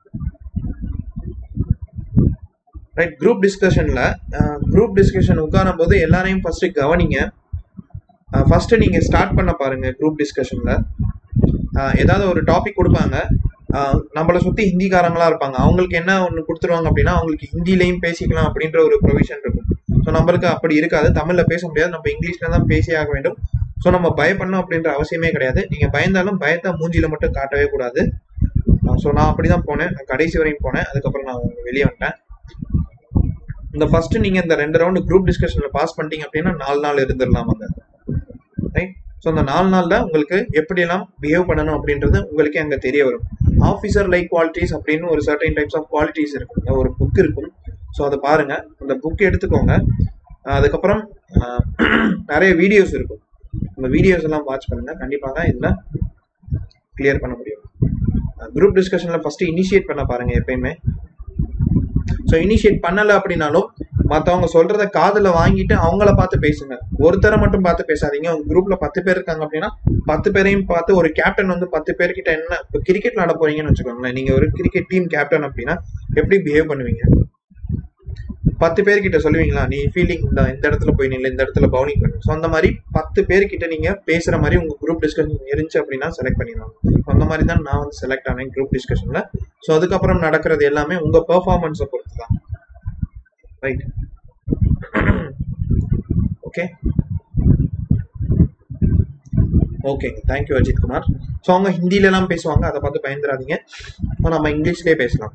ரைட் குரூப் டிஸ்கஷனில் குரூப் டிஸ்கஷன் உட்காரும் போது எல்லாரையும் ஃபர்ஸ்ட் கவனிங்க ஃபர்ஸ்ட் நீங்கள் ஸ்டார்ட் பண்ண பாருங்க குரூப் டிஸ்கஷனில் ஏதாவது ஒரு டாபிக் கொடுப்பாங்க நம்மளை சுற்றி ஹிந்திக்காரங்களா இருப்பாங்க அவங்களுக்கு என்ன ஒன்று கொடுத்துருவாங்க அப்படின்னா அவங்களுக்கு ஹிந்திலையும் பேசிக்கலாம் அப்படின்ற ஒரு ப்ரொவிஷன் இருக்கும் ஸோ நம்மளுக்கு அப்படி இருக்காது தமிழில் பேச முடியாது நம்ம இங்கிலீஷில் தான் பேசி ஆக வேண்டும் ஸோ நம்ம பயப்படணும் அப்படின்ற அவசியமே கிடையாது நீங்கள் பயந்தாலும் பயத்தை மூஞ்சியில் மட்டும் காட்டவே கூடாது ஸோ நான் அப்படி தான் போனேன் நான் கடைசி வரையும் போனேன் அதுக்கப்புறம் நான் வெளியே வந்துட்டேன் இந்த ஃபர்ஸ்ட் நீங்கள் இந்த ரெண்டு ரவுண்டு குரூப் டிஸ்கஷனில் பாஸ் பண்ணிட்டீங்க அப்படின்னா நாலு நாள் இருந்துடலாம் அங்கே ரைட் ஸோ அந்த நாலு நாளில் உங்களுக்கு எப்படியெல்லாம் பிஹேவ் பண்ணணும் அப்படின்றது உங்களுக்கு அங்கே தெரிய வரும் ஆஃபீஸர் லைக் குவாலிட்டிஸ் அப்படின்னு ஒரு சர்டைன் டைப்ஸ் ஆஃப் குவாலிட்டிஸ் இருக்கும் ஒரு புக் இருக்கும் ஸோ அதை பாருங்க அந்த புக் எடுத்துக்கோங்க அதுக்கப்புறம் நிறைய வீடியோஸ் இருக்கும் அந்த வீடியோஸ் எல்லாம் வாட்ச் பண்ணுங்க கண்டிப்பாக இதில் கிளியர் பண்ண முடியும் குரூப் டிஸ்கஷனில் ஃபஸ்ட்டு இனிஷியேட் பண்ண பாருங்க எப்பயுமே ஸோ இனிஷியேட் பண்ணலை அப்படின்னாலும் மற்றவங்க சொல்றத காதில் வாங்கிட்டு அவங்கள பார்த்து பேசுங்க ஒருத்தரை மட்டும் பார்த்து பேசாதீங்க உங்க குரூப்ல பத்து பேர் இருக்காங்க அப்படின்னா பத்து பேரையும் பார்த்து ஒரு கேப்டன் வந்து பத்து பேர்கிட்ட என்ன இப்போ கிரிக்கெட் விளாட போறீங்கன்னு வச்சுக்கோங்களேன் நீங்க ஒரு கிரிக்கெட் டீம் கேப்டன் அப்படின்னா எப்படி பிஹேவ் பண்ணுவீங்க பத்து பேர்கிட்ட சொல்லுவீங்களா நீ ஃபீல்டிங் இந்த இந்த இடத்துல போய் நில்ல இந்த இடத்துல பவுலிங் பண்ணு ஸோ அந்த மாதிரி பத்து பேர்கிட்ட நீங்க பேசுற மாதிரி உங்க குரூப் டிஸ்கஷன் இருந்துச்சு அப்படின்னா செலக்ட் பண்ணிடுவாங்க அந்த மாதிரி தான் நான் வந்து செலக்ட் ஆனேன் குரூப் டிஸ்கஷன்ல ஸோ அதுக்கப்புறம் நடக்கிறது எல்லாமே உங்க பெர்ஃபார்மன்ஸை பொறுத்து தான் ரைட் ஓகே ஓகேங்க தேங்க்யூ அஜித் குமார் ஸோ அவங்க ஹிந்திலலாம் பேசுவாங்க அதை பார்த்து பயந்துடாதீங்க ஸோ நம்ம இங்கிலீஷ்லேயே பேசலாம்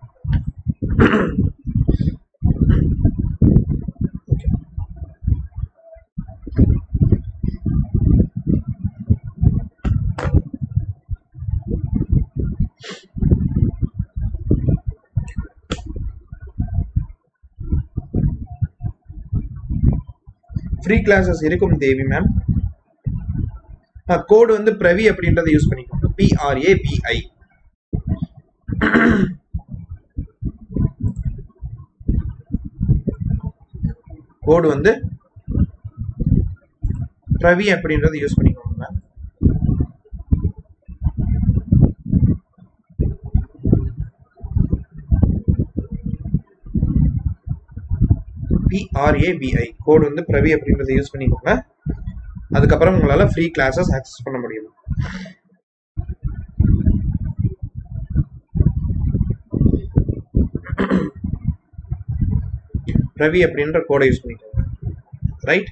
ஃப்ரீ கிளாஸஸ் இருக்கும் தேவி மேம் கோடு வந்து பிரவி அப்படின்றத யூஸ் பண்ணிக்கோங்க பிஆர்ஏ பிஐ கோடு வந்து பிரவி அப்படின்றத யூஸ் பண்ணிக்கோங்க மேம் பிஆர்ஏபிஐ கோடு வந்து பிரவி அப்படின்றத யூஸ் பண்ணிக்கோங்க அதுக்கப்புறம் உங்களால் ஃப்ரீ கிளாஸஸ் ஆக்சஸ் பண்ண முடியும் ரவி அப்படின்ற கோடை யூஸ் பண்ணிக்கோங்க ரைட்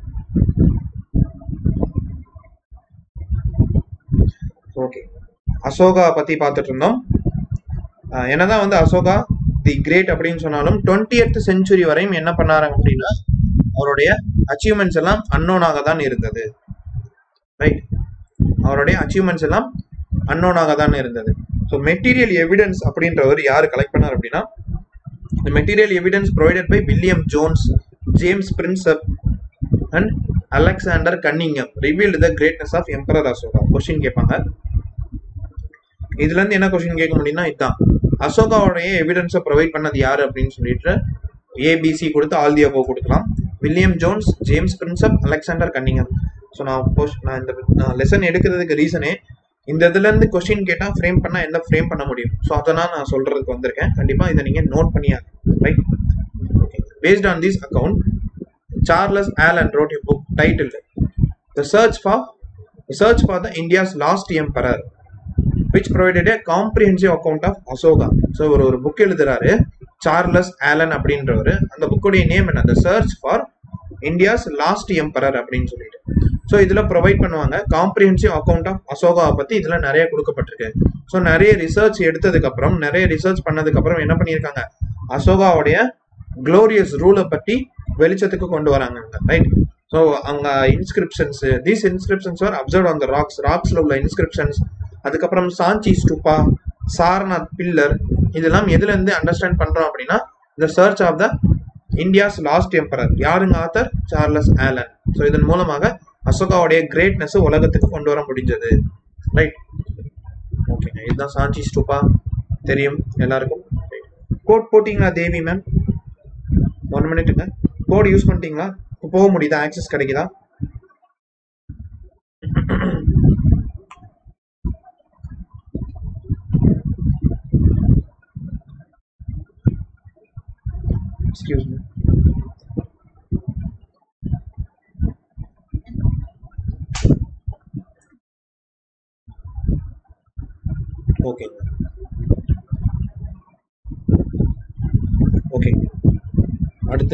ஓகே அசோகா பத்தி பார்த்துட்டு இருந்தோம் என்னதான் வந்து அசோகா தி கிரேட் அப்படின்னு சொன்னாலும் டுவெண்ட்டி எய்த் செஞ்சுரி வரையும் என்ன பண்ணாரு அப்படின்னா அவருடைய அச்சீவ்மெண்ட்ஸ் எல்லாம் அன்னோனாக தான் இருந்தது ரைட் அவருடைய அச்சீவ்மெண்ட்ஸ் எல்லாம் அன்னோனாக தான் இருந்தது ஸோ மெட்டீரியல் எவிடன்ஸ் அப்படின்றவர் யார் கலெக்ட் பண்ணார் அப்படின்னா The material evidence provided by William Jones, James Prinsep, and Alexander Cunningham revealed the greatness of Emperor Ashoka. Question கேட்பாங்க இதுல இருந்து என்ன கொஸ்டின் கேட்க முடியும்னா இதுதான் அசோகாவுடைய எவிடன்ஸை ப்ரொவைட் பண்ணது யாரு அப்படின்னு சொல்லிட்டு ஏபிசி கொடுத்து ஆல் தி அபோ கொடுக்கலாம் William Jones James Prinsep Alexander Cunningham so நான் போஸ்ட் நான் இந்த நான் லெசன் எடுக்கிறதுக்கு ரீசனே இந்த இதுல இருந்து கொஸ்டின் கேட்டா ஃப்ரேம் பண்ணா என்ன ஃப்ரேம் பண்ண முடியும் ஸோ அதெல்லாம் நான் சொல்றதுக்கு வந்திருக்கேன் கண்டிப்பா இதை நீங்க நோட் பண்ணியா right based on this account Charles Allen wrote a book title the search for search for the India's lost emperor which provided a comprehensive account of Ashoka so ஒரு ஒரு புக் எழுதுறாரு சார்லஸ் ஆலன் அப்படின்றவர் அந்த புக்குடைய நேம் என்ன the search for India's lost emperor அப்படின்னு சொல்லிட்டு ஸோ இதில் ப்ரொவைட் பண்ணுவாங்க காம்ப்ரிஹென்சிவ் அக்கௌண்ட் ஆஃப் அசோகாவை பற்றி இதில் நிறைய கொடுக்கப்பட்டிருக்கு ஸோ நிறைய ரிசர்ச் எடுத்ததுக்கப்புறம் நிறைய ரிசர்ச் பண்ணதுக்கப்புறம் என்ன பண்ணியிருக்காங்க அசோகாவுடைய க்ளோரியஸ் ரூலை பற்றி வெளிச்சத்துக்கு கொண்டு வராங்க ரைட் ஸோ அங்க inscriptions these inscriptions are observe on the rocks ராக்ஸ்ல உள்ள இன்ஸ்கிரிப்ஷன்ஸ் அதுக்கப்புறம் சாஞ்சி ஸ்டூப்பா சாரநாத் பில்லர் இதெல்லாம் எதுல இருந்து அண்டர்ஸ்டாண்ட் பண்றோம் அப்படின்னா the search of the India's lost emperor யாருங்க ஆத்தர் சார்லஸ் ஆலன் ஸோ இதன் மூலமாக அசோகாவுடைய கிரேட்னஸ் உலகத்துக்கு கொண்டு வர முடிஞ்சது ரைட் ஓகேங்க இதுதான் சாஞ்சி ஸ்டூப்பா தெரியும் எல்லாருக்கும் கோட் போட்டிங்களா தேவி மேம் ஒன் மினிட்டுங்க கோட் யூஸ் பண்ணிட்டீங்களா இப்போ போக முடியுதா ஆக்சஸ் கிடைக்குதா எக்ஸ்கியூஸ் மீ ஓகேங்க ஓகே அடுத்து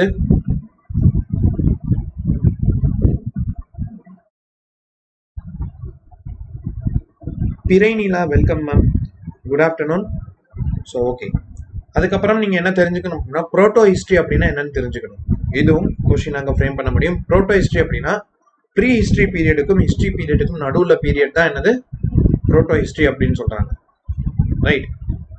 Pirainila welcome ma'am good afternoon so okay அதுக்கப்புறம் நீங்கள் என்ன தெரிஞ்சுக்கணும் அப்படின்னா ப்ரோட்டோ ஹிஸ்ட்ரி அப்படின்னா என்னன்னு தெரிஞ்சுக்கணும் இதுவும் கொஷின் அங்கே ஃப்ரேம் பண்ண முடியும் ப்ரோட்டோ ஹிஸ்ட்ரி அப்படின்னா ப்ரீ ஹிஸ்டரி பீரியடுக்கும் ஹிஸ்டரி பீரியடுக்கும் நடுவுல பீரியட் தான் என்னது புரோட்டோ ஹிஸ்டரி அப்படின்னு சொல்றாங்க ரைட்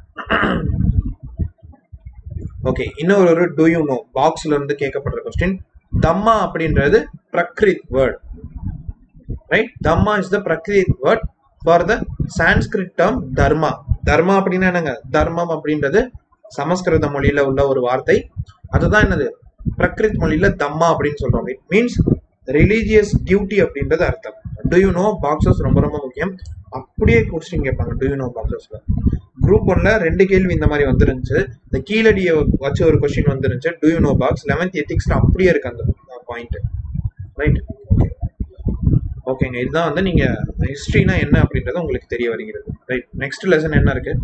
ஓகே இன்னொரு ஒரு டூ யூ நோ பாக்ஸ்ல இருந்து கேட்கப்படுற கொஸ்டின் தம்மா அப்படின்றது Prakrit word right dhamma is the Prakrit word for the Sanskrit term dharma dharma அப்படின்னா என்னங்க தர்மம் அப்படின்றது சமஸ்கிருத மொழியில உள்ள ஒரு வார்த்தை அதுதான் என்னது பிரக்ரித் மொழியில தம்மா அப்படின்னு சொல்றோம் இட் மீன்ஸ் ரிலீஜியஸ் டியூட்டி அப்படின்றது அர்த்தம் டு யூ நோ பாக்ஸஸ் ரொம்ப ரொம்ப முக்கியம் அப்படியே கொஸ்டின் கேட்பாங்க டு யூ நோ பாக்ஸஸ்ல குரூப் ஒன்ல ரெண்டு கேள்வி இந்த மாதிரி வந்துருந்துச்சு இந்த கீழடியை வச்சு ஒரு கொஸ்டின் வந்துருந்துச்சு do you know box eleventh எத்திக்ஸ்ல அப்படியே இருக்கு அந்த பாயிண்ட் ரைட் ஓகேங்க இதுதான் வந்து நீங்க ஹிஸ்டரினா என்ன அப்படின்றது உங்களுக்கு தெரிய வருகிறது ரைட் நெக்ஸ்ட் லெசன் என்ன இருக்கு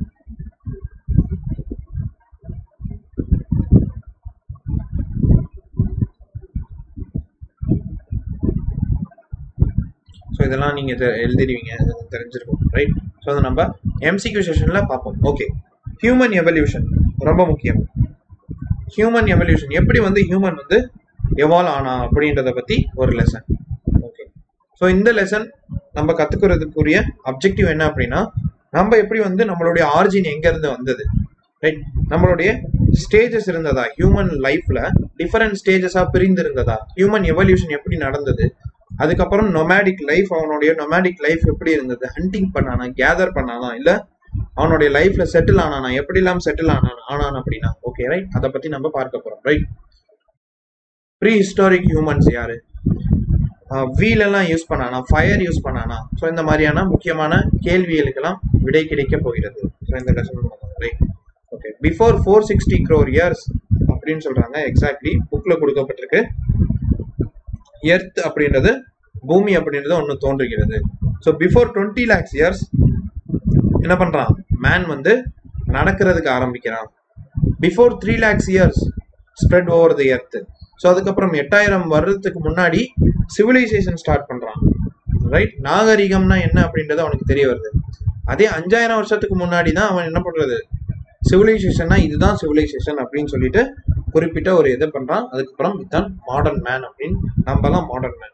ஸோ இதெல்லாம் நீங்க தெ- எழுதிடுவீங்க இதெல்லாம் தெரிஞ்சிருக்கும் ரைட் ஸோ அதை நம்ம எம்சிக்யூ செஷன்ல பார்ப்போம் ஓகே ஹியூமன் எவல்யூஷன் ரொம்ப முக்கியம் ஹியூமன் எவல்யூஷன் எப்படி வந்து ஹியூமன் வந்து எவால்வ் ஆனா அப்படின்றத பத்தி ஒரு லெசன் ஓகே ஸோ இந்த லெசன் நம்ம கத்துக்கிறதுக்குரிய அப்ஜெக்டிவ் என்ன அப்படின்னா நம்ம எப்படி வந்து நம்மளுடைய ஆரிஜின் எங்க இருந்து வந்தது ரைட் நம்மளுடைய ஸ்டேஜஸ் இருந்ததா ஹியூமன் லைஃப்ல டிஃபரெண்ட் ஸ்டேஜஸா பிரிந்து இருந்ததா ஹியூமன் எவல்யூஷன் எப்படி நடந்தது அதுக்கப்புறம் நொமேடிக் லைஃப் அவனுடைய நொமேடிக் லைஃப் எப்படி இருந்தது ஹண்டிங் பண்ணானா கேதர் பண்ணானா இல்ல அவனுடைய லைஃப்ல செட்டில் ஆனானா எப்படி எல்லாம் செட்டில் ஆனானா ஆனான் அப்படின்னா ஓகே ரைட் அதை பத்தி நம்ம பார்க்க போறோம் ரைட் ப்ரீ ஹிஸ்டாரிக் ஹியூமன்ஸ் யாரு வீல் எல்லாம் யூஸ் பண்ணானா ஃபயர் யூஸ் பண்ணானா ஸோ இந்த மாதிரியான முக்கியமான கேள்விகளுக்கெல்லாம் விடை கிடைக்க போகிறது ஸோ இந்த lesson right okay before four sixty crore years அப்படின்னு சொல்றாங்க எக்ஸாக்ட்லி புக்ல கொடுக்கப்பட்டிருக்கு எர்த் அப்படின்றது பூமி அப்படின்றது ஒன்று தோன்றுகிறது so before twenty lakhs years என்ன பண்றான் மேன் வந்து நடக்கிறதுக்கு ஆரம்பிக்கிறான் before three lakhs years spread over the earth so அதுக்கப்புறம் எட்டாயிரம் வருடத்துக்கு முன்னாடி சிவிலைசேஷன் ஸ்டார்ட் பண்றான் ரைட் நாகரிகம்னா என்ன அப்படின்றது அவனுக்கு தெரிய வருது அதே அஞ்சாயிரம் வருஷத்துக்கு முன்னாடி தான் அவன் என்ன பண்றது சிவிலைசேஷன்னா இதுதான் சிவிலைசேஷன் அப்படின்னு சொல்லிட்டு குறிப்பிட்ட ஒரு இது பண்றான் அதுக்கப்புறம் இதுதான் மாடர்ன் மேன் அப்படின்னு நம்மலாம் மாடர்ன் மேன்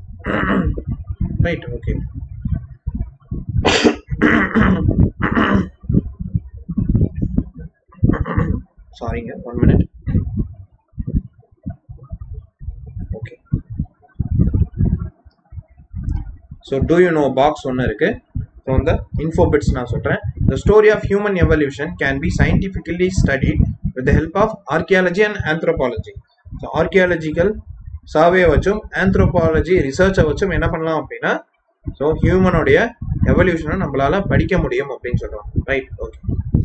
ரைட் ஓகே சாரிங்க one minute okay so do you know box ஒன்று இருக்கு ஸோ இந்த இன்ஃபோ பிட்ஸ் நான் சொல்கிறேன் the story of human evolution can be scientifically studied with help of archaeology and anthropology so archaeological survey வச்சும் ஆந்த்ரோபாலஜி ரிசர்ச்சை வச்சும் என்ன பண்ணலாம் அப்படின்னா ஸோ ஹியூமனுடைய எவல்யூஷனை நம்மளால படிக்க முடியும் அப்படின்னு சொல்றோம் ரைட் ஓகே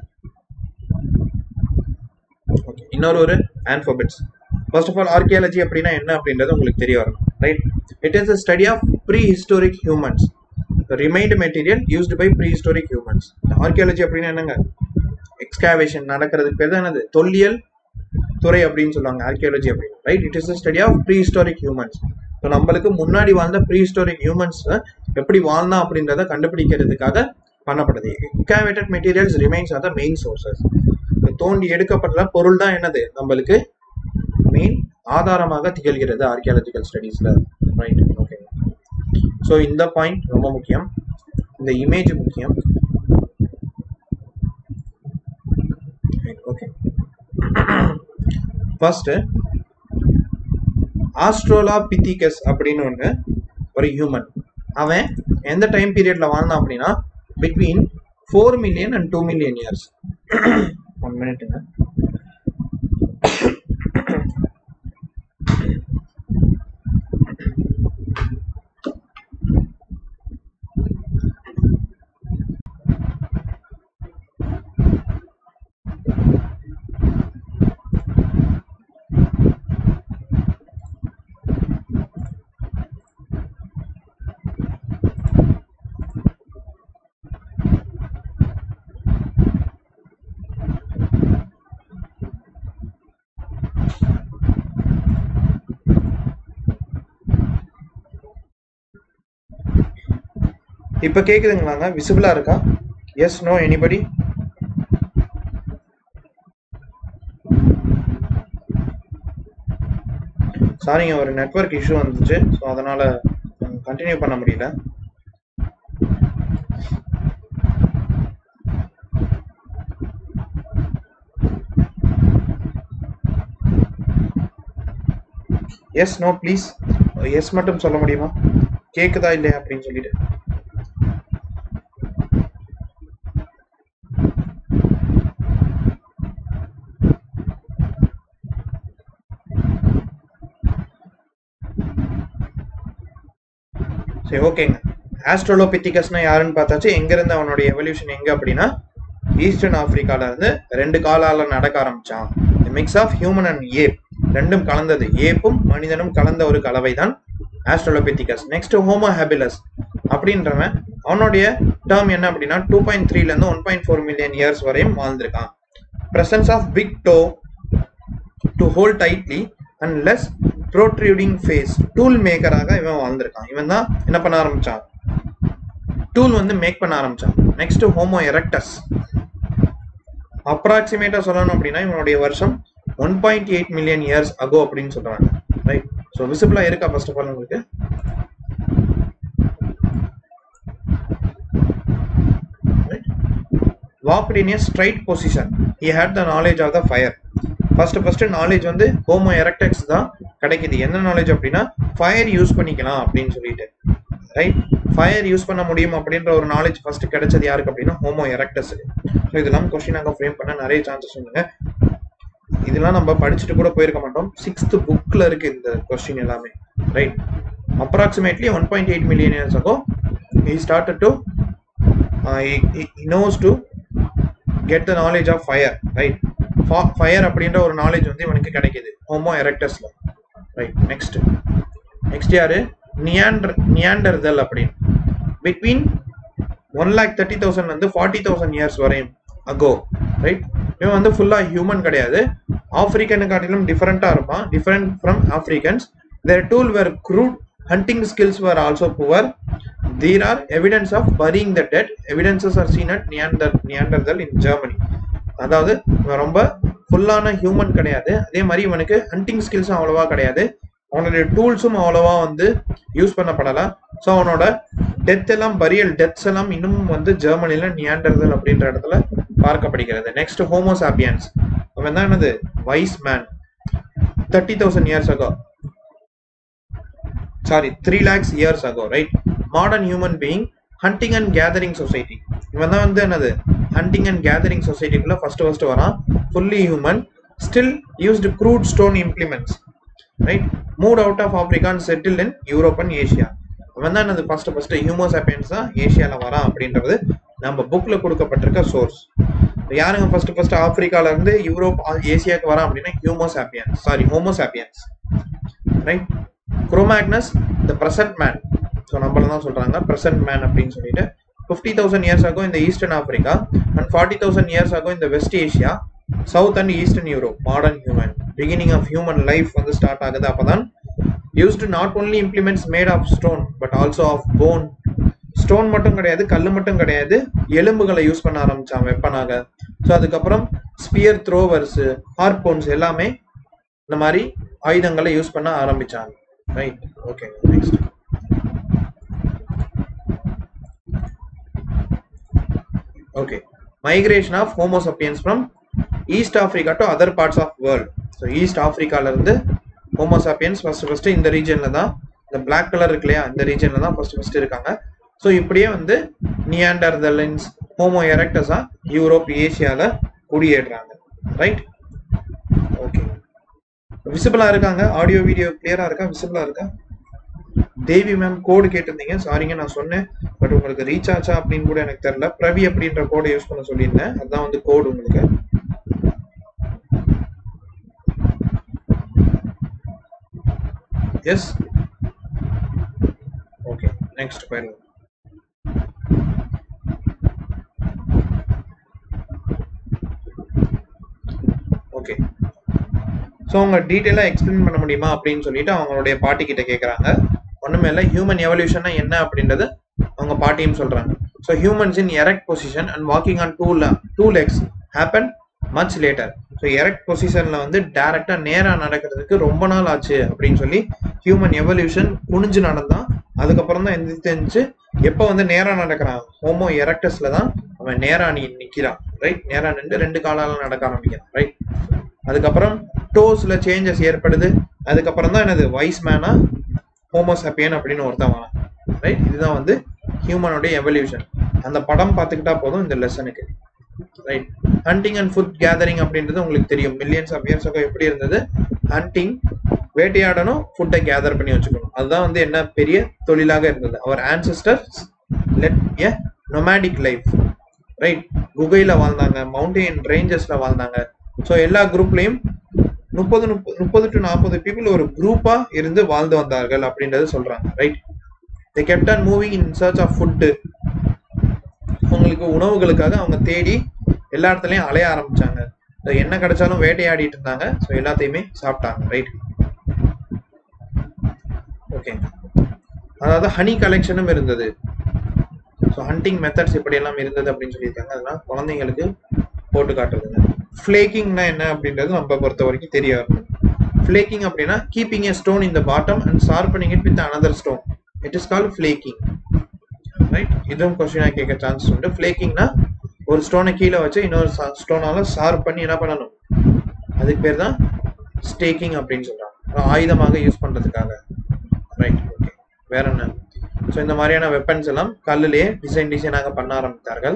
ஓகே இன்னொரு ஒரு alphabets first of all archaeology அப்படின்னா என்ன அப்படின்றது உங்களுக்கு தெரிய வரும் right it is a study of pre historic humans remains material used by pre historic humans archaeology அப்படின்னா என்னங்க எக்ஸ்காவேஷன் நடக்கிறதுக்கு பேர் தான் என்னது தொல்லியல் துறை அப்படின்னு சொல்லுவாங்க ஆர்கியாலஜி அப்படின்னு right it is study of pre historic humans so நம்மளுக்கு முன்னாடி வாழ்ந்த ப்ரீ ஹிஸ்டாரிக் ஹியூமன்ஸ் எப்படி வாழ்ந்தா அப்படின்றத கண்டுபிடிக்கிறதுக்காக பண்ணப்படுது excavated materials remains are the main sources தோண்டி எடுக்கப்பட்ட பொருள் தான் என்னது நம்மளுக்கு மெயின் ஆதாரமாக திகழ்கிறது ஆர்கியாலஜிக்கல் ஸ்டடீஸ்ல ரைட் ஓகே ஸோ இந்த பாயிண்ட் ரொம்ப முக்கியம் இந்த இமேஜ் முக்கியம் ஓகே ஃபர்ஸ்ட் ஆஸ்ட்ரோலா பித்திகஸ் அப்படின்னு ஒன்று ஒரு ஹியூமன் அவன் எந்த டைம் பீரியட்ல வாழ்ந்தான் அப்படின்னா between four million and two million years one மினிட்டுங்க இப்போ கேக்குதுங்களாங்க விசிபிளா இருக்கா எஸ் நோ எனிபடி ஸோ சாரிங்க ஒரு நெட்வொர்க் இஷ்யூ வந்துச்சு ஸோ அதனால கண்டினியூ பண்ண முடியல எஸ் நோ ப்ளீஸ் எஸ் மட்டும் சொல்ல முடியுமா கேக்குதா இல்லையா அப்படின்னு சொல்லிட்டு சரி ஓகேங்க ஆஸ்ட்ரோலோபித்திகஸ்னா யாருன்னு பார்த்தாச்சு எங்க இருந்து அவனுடைய எவல்யூஷன் எங்க அப்படின்னா ஈஸ்டர்ன் ஆப்பிரிக்கால இருந்து ரெண்டு காலால நடக்க ஆரம்பிச்சான் mix of human and ape ரெண்டும் கலந்தது ஏப்பும் மனிதனும் கலந்த ஒரு கலவை தான் ஆஸ்ட்ரோலோபித்திகஸ் நெக்ஸ்ட் ஹோமோ ஹேபிலஸ் அப்படின்றவன் அவனுடைய டேர்ம் என்ன அப்படின்னா டூ பாயிண்ட் த்ரீல இருந்து one point four million years வரையும் வாழ்ந்திருக்கான் presence of big toe to hold tightly and less protruding face tool மேக்கராக இவன் வாழ்ந்திருக்கான் இவன் தான் என்ன பண்ண ஆரம்பிச்சான் டூல் வந்து மேக் பண்ண ஆரம்பிச்சான் நெக்ஸ்ட் ஹோமோ எரக்டஸ் அப்ராக்சிமேட்டா சொல்லணும் அப்படின்னா இவனுடைய வருஷம் one point eight million years ago அப்படின்னு சொல்றாங்க ரைட் ஸோ விசிபிளா இருக்கா ஃபர்ஸ்ட் ஆஃப் ஆல் உங்களுக்கு walked in a straight position he had the knowledge of the fire first first knowledge வந்து ஹோமோ எரக்டெக்ஸ் தான் கிடைக்குது என்ன நாலேஜ் அப்படின்னா ஃபயர் யூஸ் பண்ணிக்கலாம் அப்படின்னு சொல்லிட்டு ரைட் ஃபயர் யூஸ் பண்ண முடியும் அப்படின்ற ஒரு நாலேஜ் ஃபர்ஸ்ட் கிடைச்சது யாருக்கு அப்படின்னா ஹோமோ எரக்டஸ் ஸோ இதெல்லாம் கொஸ்டினாக ஃப்ரேம் பண்ண நிறைய சான்சஸ் உண்டுங்க இதெல்லாம் நம்ம படிச்சுட்டு கூட போயிருக்க மாட்டோம் சிக்ஸ்த் புக்ல இருக்கு இந்த கொஸ்டின் எல்லாமே right approximately one point eight million years ago he started to knows to get the knowledge of fire right fire அப்படின்ற ஒரு நாலேஜ் வந்து இவனுக்கு கிடைக்குது ஹோமோ எரக்டஸ்ல ரைட் நெக்ஸ்ட் நெக்ஸ்ட் யாரு நியாண்டர் நியாண்டர்தல் அப்படின்னு between one lakh thirty thousand வந்து ஃபார்ட்டி தௌசண்ட் இயர்ஸ் வரையும் அகோ ரைட் இவன் வந்து ஃபுல்லா ஹியூமன் கிடையாது ஆப்பிரிக்கனு காட்டிலும் டிஃபரெண்டா இருப்பான் different from Africans their tool were crude hunting skills were also poor there are evidence of burying the dead evidences are seen at Neander Neanderthal in Germany அதாவது இவன் ரொம்ப ஃபுல்லான ஹியூமன் கிடையாது அதே மாதிரி இவனுக்கு ஹண்டிங் ஸ்கில்ஸும் அவ்வளவா கிடையாது அவனுடைய டூல்ஸும் அவ்வளவா வந்து யூஸ் பண்ணப்படல ஸோ அவனோட டெத் எல்லாம் பரியல் டெத்ஸ் எல்லாம் இன்னும் வந்து ஜெர்மனில நியாண்டர்தல் அப்படின்ற இடத்துல பார்க்கப்படுகிறது நெக்ஸ்ட் ஹோமோசாபியன்ஸ் அவன் தான் என்னது wise man thirty thousand years ago sorry three lakhs years ago right modern human being hunting and gathering society இவன் தான் வந்து என்னது ஹண்டிங் அண்ட் கேதரிங் சொசைட்டிக்குள்ள ஃபர்ஸ்ட் ஃபர்ஸ்ட் வரான் fully human still used crude stone implements right moved out of Africa and settle in Europe and Asia அவன் தான் என்னது ஃபர்ஸ்ட் ஃபர்ஸ்ட் ஹியூமோசாப்பியன்ஸ் தான் ஏஷியாவில் வரான் அப்படின்றது நம்ம புக்ல கொடுக்கப்பட்டிருக்க சோர்ஸ் யாருங்க ஃபர்ஸ்ட் ஃபர்ஸ்ட் ஆப்பிரிக்கால இருந்து யூரோப் ஏசியாவுக்கு வரான் அப்படின்னா homo sapiens sorry homo sapiens right Cro Magnons the present man so நம்மள தான் சொல்றாங்க பிரசன்ட் மேன் அப்படின்னு சொல்லிட்டு ஃபிஃப்டி தௌசண்ட் இயர்ஸ் ஆகும் இந்த eastern Africa and forty thousand years ஆகும் இந்த west Asia south and eastern Europe modern human beginning of human life வந்து ஸ்டார்ட் ஆகுது அப்பதான் used not only implements made of stone but also of bone stone மட்டும் கிடையாது கல் மட்டும் கிடையாது எலும்புகளை யூஸ் பண்ண ஆரம்பிச்சான் வெப்பனாக ஸோ அதுக்கப்புறம் ஸ்பியர் த்ரோவர்ஸ் ஹார்போன்ஸ் எல்லாமே இந்த மாதிரி ஆயுதங்களை யூஸ் பண்ண ஆரம்பிச்சாங்க right okay next okay migration of homo sapiens from east Africa to other parts of world so east ஆப்பிரிக்கால இருந்து ஹோமோசாப்பியன்ஸ் ஃபர்ஸ்ட் ஃபர்ஸ்ட் இந்த ரீஜன்ல தான் இந்த பிளாக் கலர் இருக்கு இல்லையா இந்த ரீஜன்ல தான் ஃபர்ஸ்ட் ஃபர்ஸ்ட் இருக்காங்க ஸோ இப்படியே வந்து நியாண்டர்தலின்ஸ் ஹோமோ எரக்டஸா யூரோப் ஏசியால குடியேறுறாங்க ரைட் ஓகே விசிபிளா இருக்காங்க ஆடியோ வீடியோ கிளியரா இருக்கா விசிபிளா இருக்கா தேவி மேம் கோடு கேட்டிருந்தீங்க சாரிங்க நான் சொன்னேன் பட் உங்களுக்கு ரீச் ஆச்சா அப்படின்னு கூட எனக்கு தெரியல பிரவி அப்படின்ற கோடை யூஸ் பண்ண சொல்லியிருந்தேன் அதுதான் வந்து கோடு உங்களுக்கு எஸ் ஓகே நெக்ஸ்ட் போயிடலாம் ஓகே ஸோ அவங்க டீட்டெயிலாக எக்ஸ்பிளைன் பண்ண முடியுமா அப்படின்னு சொல்லிட்டு அவங்களுடைய பாட்டி கிட்ட கேட்குறாங்க ஒன்றுமே இல்லை ஹியூமன் எவல்யூஷனா என்ன அப்படின்றது அவங்க பாட்டியும் சொல்றாங்க so humans in erect position and walking on two two legs happen much later so erect பொசிஷன்ல வந்து டைரக்டா நேரா நடக்கிறதுக்கு ரொம்ப நாள் ஆச்சு அப்படின்னு சொல்லி ஹியூமன் எவல்யூஷன் குனிஞ்சு நடந்தான் அதுக்கப்புறம் தான் எந்திரிச்சு எப்போ வந்து நேரா நடக்கிறான் ஹோமோ எரக்டஸ்ல தான் அவன் நேரா நீ நிக்கிறான் ரைட் நேரா நின்று ரெண்டு காலால நடக்க ஆரம்பிக்கிறான் ரைட் அதுக்கப்புறம் டோஸ்ல சேஞ்சஸ் ஏற்படுது அதுக்கப்புறம் தான் என்னது வைஸ் மேனா ஹோமோசாப்பியன் அப்படின்னு ஒருத்தன் வரான் ரைட் இதுதான் வந்து ஹியூமனுடைய எவல்யூஷன் அந்த படம் பார்த்துக்கிட்டா போதும் இந்த லெசனுக்கு right hunting and food gathering அப்படின்றது உங்களுக்கு தெரியும் மில்லியன்ஸ் ஆஃப் இயர்ஸ் எப்படி இருந்தது ஹண்டிங் வேட்டையாடணும் ஃபுட்டை கேதர் பண்ணி வச்சுக்கணும் அதுதான் வந்து என்ன பெரிய தொழிலாக இருந்தது அவர் ancestors led a nomadic life right குகையில வாழ்ந்தாங்க மவுண்டெயின் ரேஞ்சஸ்ல வாழ்ந்தாங்க ஸோ எல்லா குரூப்லயும் முப்பது முப்பது முப்பது டு நாற்பது பீப்புள் ஒரு குரூப்பா இருந்து வாழ்ந்து வந்தார்கள் அப்படின்றது சொல்றாங்க right they kept on moving in search of food அவங்களுக்கு உணவுகளுக்காக அவங்க தேடி எல்லா இடத்துலயும் அலைய ஆரம்பிச்சாங்க So, என்ன கிடைச்சாலும் வேட்டையாடிட்டு இருந்தாங்க ஸோ எல்லாத்தையுமே சாப்பிட்டாங்க ரைட் ஓகே அதாவது ஹனி கலெக்ஷனும் இருந்தது ஸோ ஹண்டிங் மெத்தட்ஸ் இப்படியெல்லாம் இருந்தது அப்படின்னு சொல்லியிருக்காங்க அதெல்லாம் குழந்தைங்களுக்கு போட்டு காட்டுறதுங்க ஃப்ளேக்கிங்னா என்ன அப்படின்றது நம்ம பொறுத்த வரைக்கும் தெரிய வரணும் ஃப்ளேக்கிங் அப்படின்னா keeping a stone in the bottom and sharpening it with another stone it is call flaking right இதுவும் கொஸ்டினாக கேட்க சான்ஸ் உண்டு ஃப்ளேக்கிங்னா ஒரு ஸ்டோனை கீழே வச்சு இன்னொரு ஸ்டோனால ஷார்ப் பண்ணி என்ன பண்ணணும் அதுக்கு பேர் தான் ஸ்டேக்கிங் அப்படின்னு சொல்றாங்க அப்புறம் ஆயுதமாக யூஸ் பண்றதுக்காக ரைட் ஓகே வேற என்ன ஸோ இந்த மாதிரியான வெப்பன்ஸ் எல்லாம் கல்லுலேயே டிசைன் டிசைனாக பண்ண ஆரம்பித்தார்கள்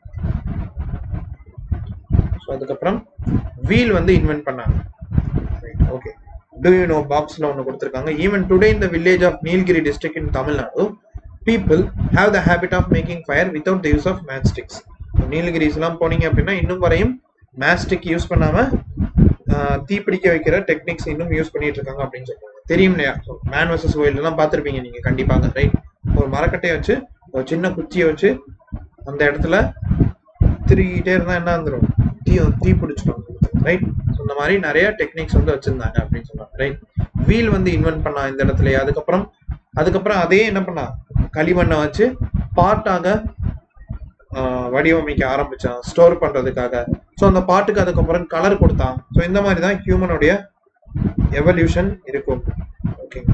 ஸோ அதுக்கப்புறம் வீல் வந்து இன்வென்ட் பண்ணாங்க ஓகே டூ யூ நோ பாக்ஸில் ஒன்று கொடுத்துருக்காங்க ஈவன் டுடே இந்த village of Nilgiri district in Tamil Nadu people have the habit of making fire without the use of match sticks நீலகிரிஸ்லாம் போனீங்க அப்படின்னா இன்னும் வரையும் மேஸ்டிக் யூஸ் பண்ணாம ஆஹ், தீப்பிடிக்க வைக்கிற டெக்னிக்ஸ் இன்னும் யூஸ் பண்ணிட்டு இருக்காங்க அப்படின்னு சொல்றாங்க தெரியும் இல்லையா மேன் வர்சஸ் ஒயில்ட் எல்லாம் பார்த்துருப்பீங்க நீங்க கண்டிப்பாக ரைட் ஒரு மரக்கட்டையை வச்சு ஒரு சின்ன குச்சியை வச்சு அந்த இடத்துல திருகிட்டே இருந்தா என்ன வந்துடும் தீ தீ பிடிச்சிடும் ரைட் இந்த மாதிரி நிறைய டெக்னிக்ஸ் வந்து வச்சிருந்தாங்க அப்படின்னு சொன்னாங்க ரைட் வீல் வந்து இன்வென்ட் பண்ணா இந்த இடத்துல அதுக்கப்புறம் அதுக்கப்புறம் அதே என்ன பண்ணா களிமண்ணை வச்சு பாட்டாக வடிவமைக்க ஆரம்பிச்சான் ஸ்டோர் பண்றதுக்காக ஸோ அந்த பாட்டுக்கு அதுக்கப்புறம் கலர் கொடுத்தான் ஸோ இந்த மாதிரி தான் ஹியூமனுடைய எவல்யூஷன் இருக்கும் ஓகேங்க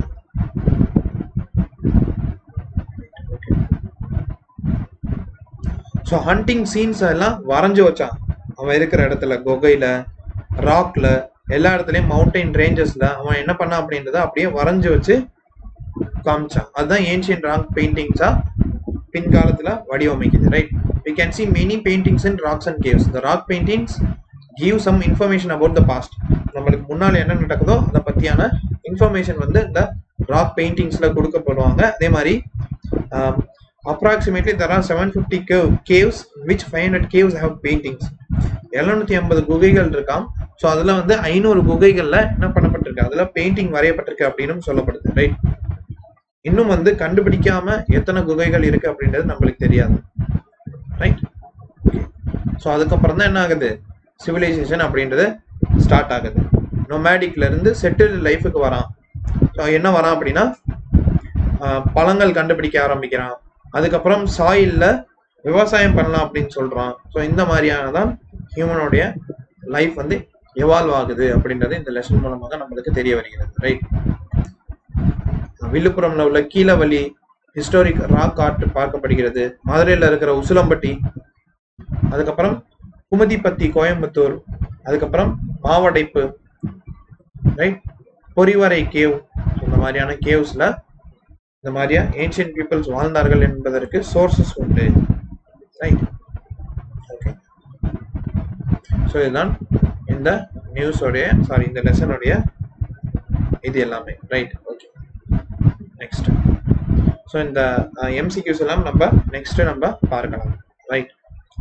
ஸோ ஹண்டிங் சீன்ஸ் எல்லாம் வரைஞ்சு வச்சான் அவன் இருக்கிற இடத்துல குகையில ராக்ல எல்லா இடத்துலயும் மவுண்டைன் ரேஞ்சஸ்ல அவன் என்ன பண்ணான் அப்படின்றத அப்படியே வரைஞ்சு வச்சு காமிச்சான் அதுதான் ஏன்ஷியன் ராக் பெயிண்டிங்ஸா பின்காலத்துல வடிவமைக்குது right we can see many paintings in rocks and caves the rock paintings give some information about the past நம்மளுக்கு முன்னால என்ன நடக்குதோ அதை பத்தியான இன்ஃபர்மேஷன் வந்து இந்த ராக் பெயிண்டிங்ஸ்ல கொடுக்கப்படுவாங்க அதே மாதிரி approximately there are seven fifty cave caves which five hundred caves have paintings எழுநூத்தி ஐம்பது குகைகள் இருக்காம் ஸோ அதுல வந்து ஐநூறு குகைகள்ல என்ன பண்ணப்பட்டிருக்கு அதுல பெயிண்டிங் வரையப்பட்டிருக்கு அப்படின்னு சொல்லப்படுது ரைட் இன்னும் வந்து கண்டுபிடிக்காம எத்தனை குகைகள் இருக்கு அப்படின்றது நம்மளுக்கு தெரியாது ரைட் ஸோ அதுக்கப்புறம் தான் என்ன ஆகுது சிவிலைசேஷன் அப்படின்றது ஸ்டார்ட் ஆகுது நொமேடிக்ல இருந்து செட்டில் லைஃபுக்கு வரான் ஸோ என்ன வரான் அப்படின்னா ஆஹ் பழங்கள் கண்டுபிடிக்க ஆரம்பிக்கிறான் அதுக்கப்புறம் சாயில்ல விவசாயம் பண்ணலாம் அப்படின்னு சொல்றான் ஸோ இந்த மாதிரியானதான் ஹியூமனுடைய லைஃப் வந்து எவால்வ் ஆகுது அப்படின்றது இந்த லெசன் மூலமாக நம்மளுக்கு தெரிய வருகிறது ரைட் விழுப்புரம்ல உள்ள கீழவழி ஹிஸ்டாரிக் ராக் ஆர்ட் பார்க்கப்படுகிறது மதுரையில் இருக்கிற உசிலம்பட்டி அதுக்கப்புறம் குமதிப்பத்தி கோயம்புத்தூர் அதுக்கப்புறம் மாவடைப்பு ரைட் பொறிவரை கேவ் இந்த மாதிரியான கேவ்ஸ்ல இந்த மாதிரியா ஏன்ஷியன் பீப்புள்ஸ் வாழ்ந்தார்கள் என்பதற்கு சோர்சஸ் உண்டு ரைட் ஓகே ஸோ இதுதான் இந்த நியூஸோடைய சாரி இந்த லெசனுடைய இது எல்லாமே ரைட் ஓகே நெக்ஸ்ட் ஸோ இந்த எம்சிக்யூஸ் எல்லாம் நம்ம நெக்ஸ்ட் நம்ம பார்க்கலாம் ரைட்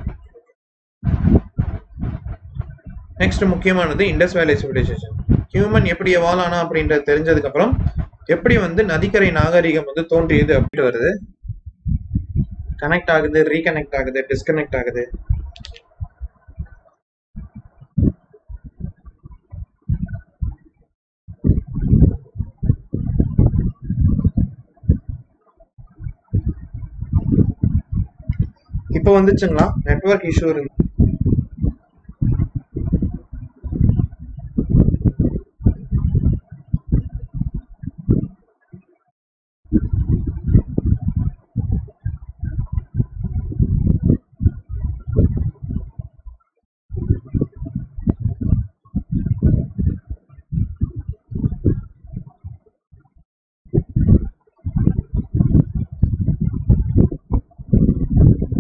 நெக்ஸ்ட் முக்கியமானது இண்டஸ் வேலி சிவிலைசேஷன் ஹியூமன் எப்படி எவால் ஆனா அப்படின்றது தெரிஞ்சதுக்கு அப்புறம் எப்படி வந்து நதிக்கரை நாகரிகம் வந்து தோன்றியது அப்படின்ட்டு வருது கனெக்ட் ஆகுது ரீகனெக்ட் ஆகுது டிஸ்கனெக்ட் ஆகுது இப்போ வந்துச்சுங்களா நெட்வொர்க் இஷ்யூ இருந்து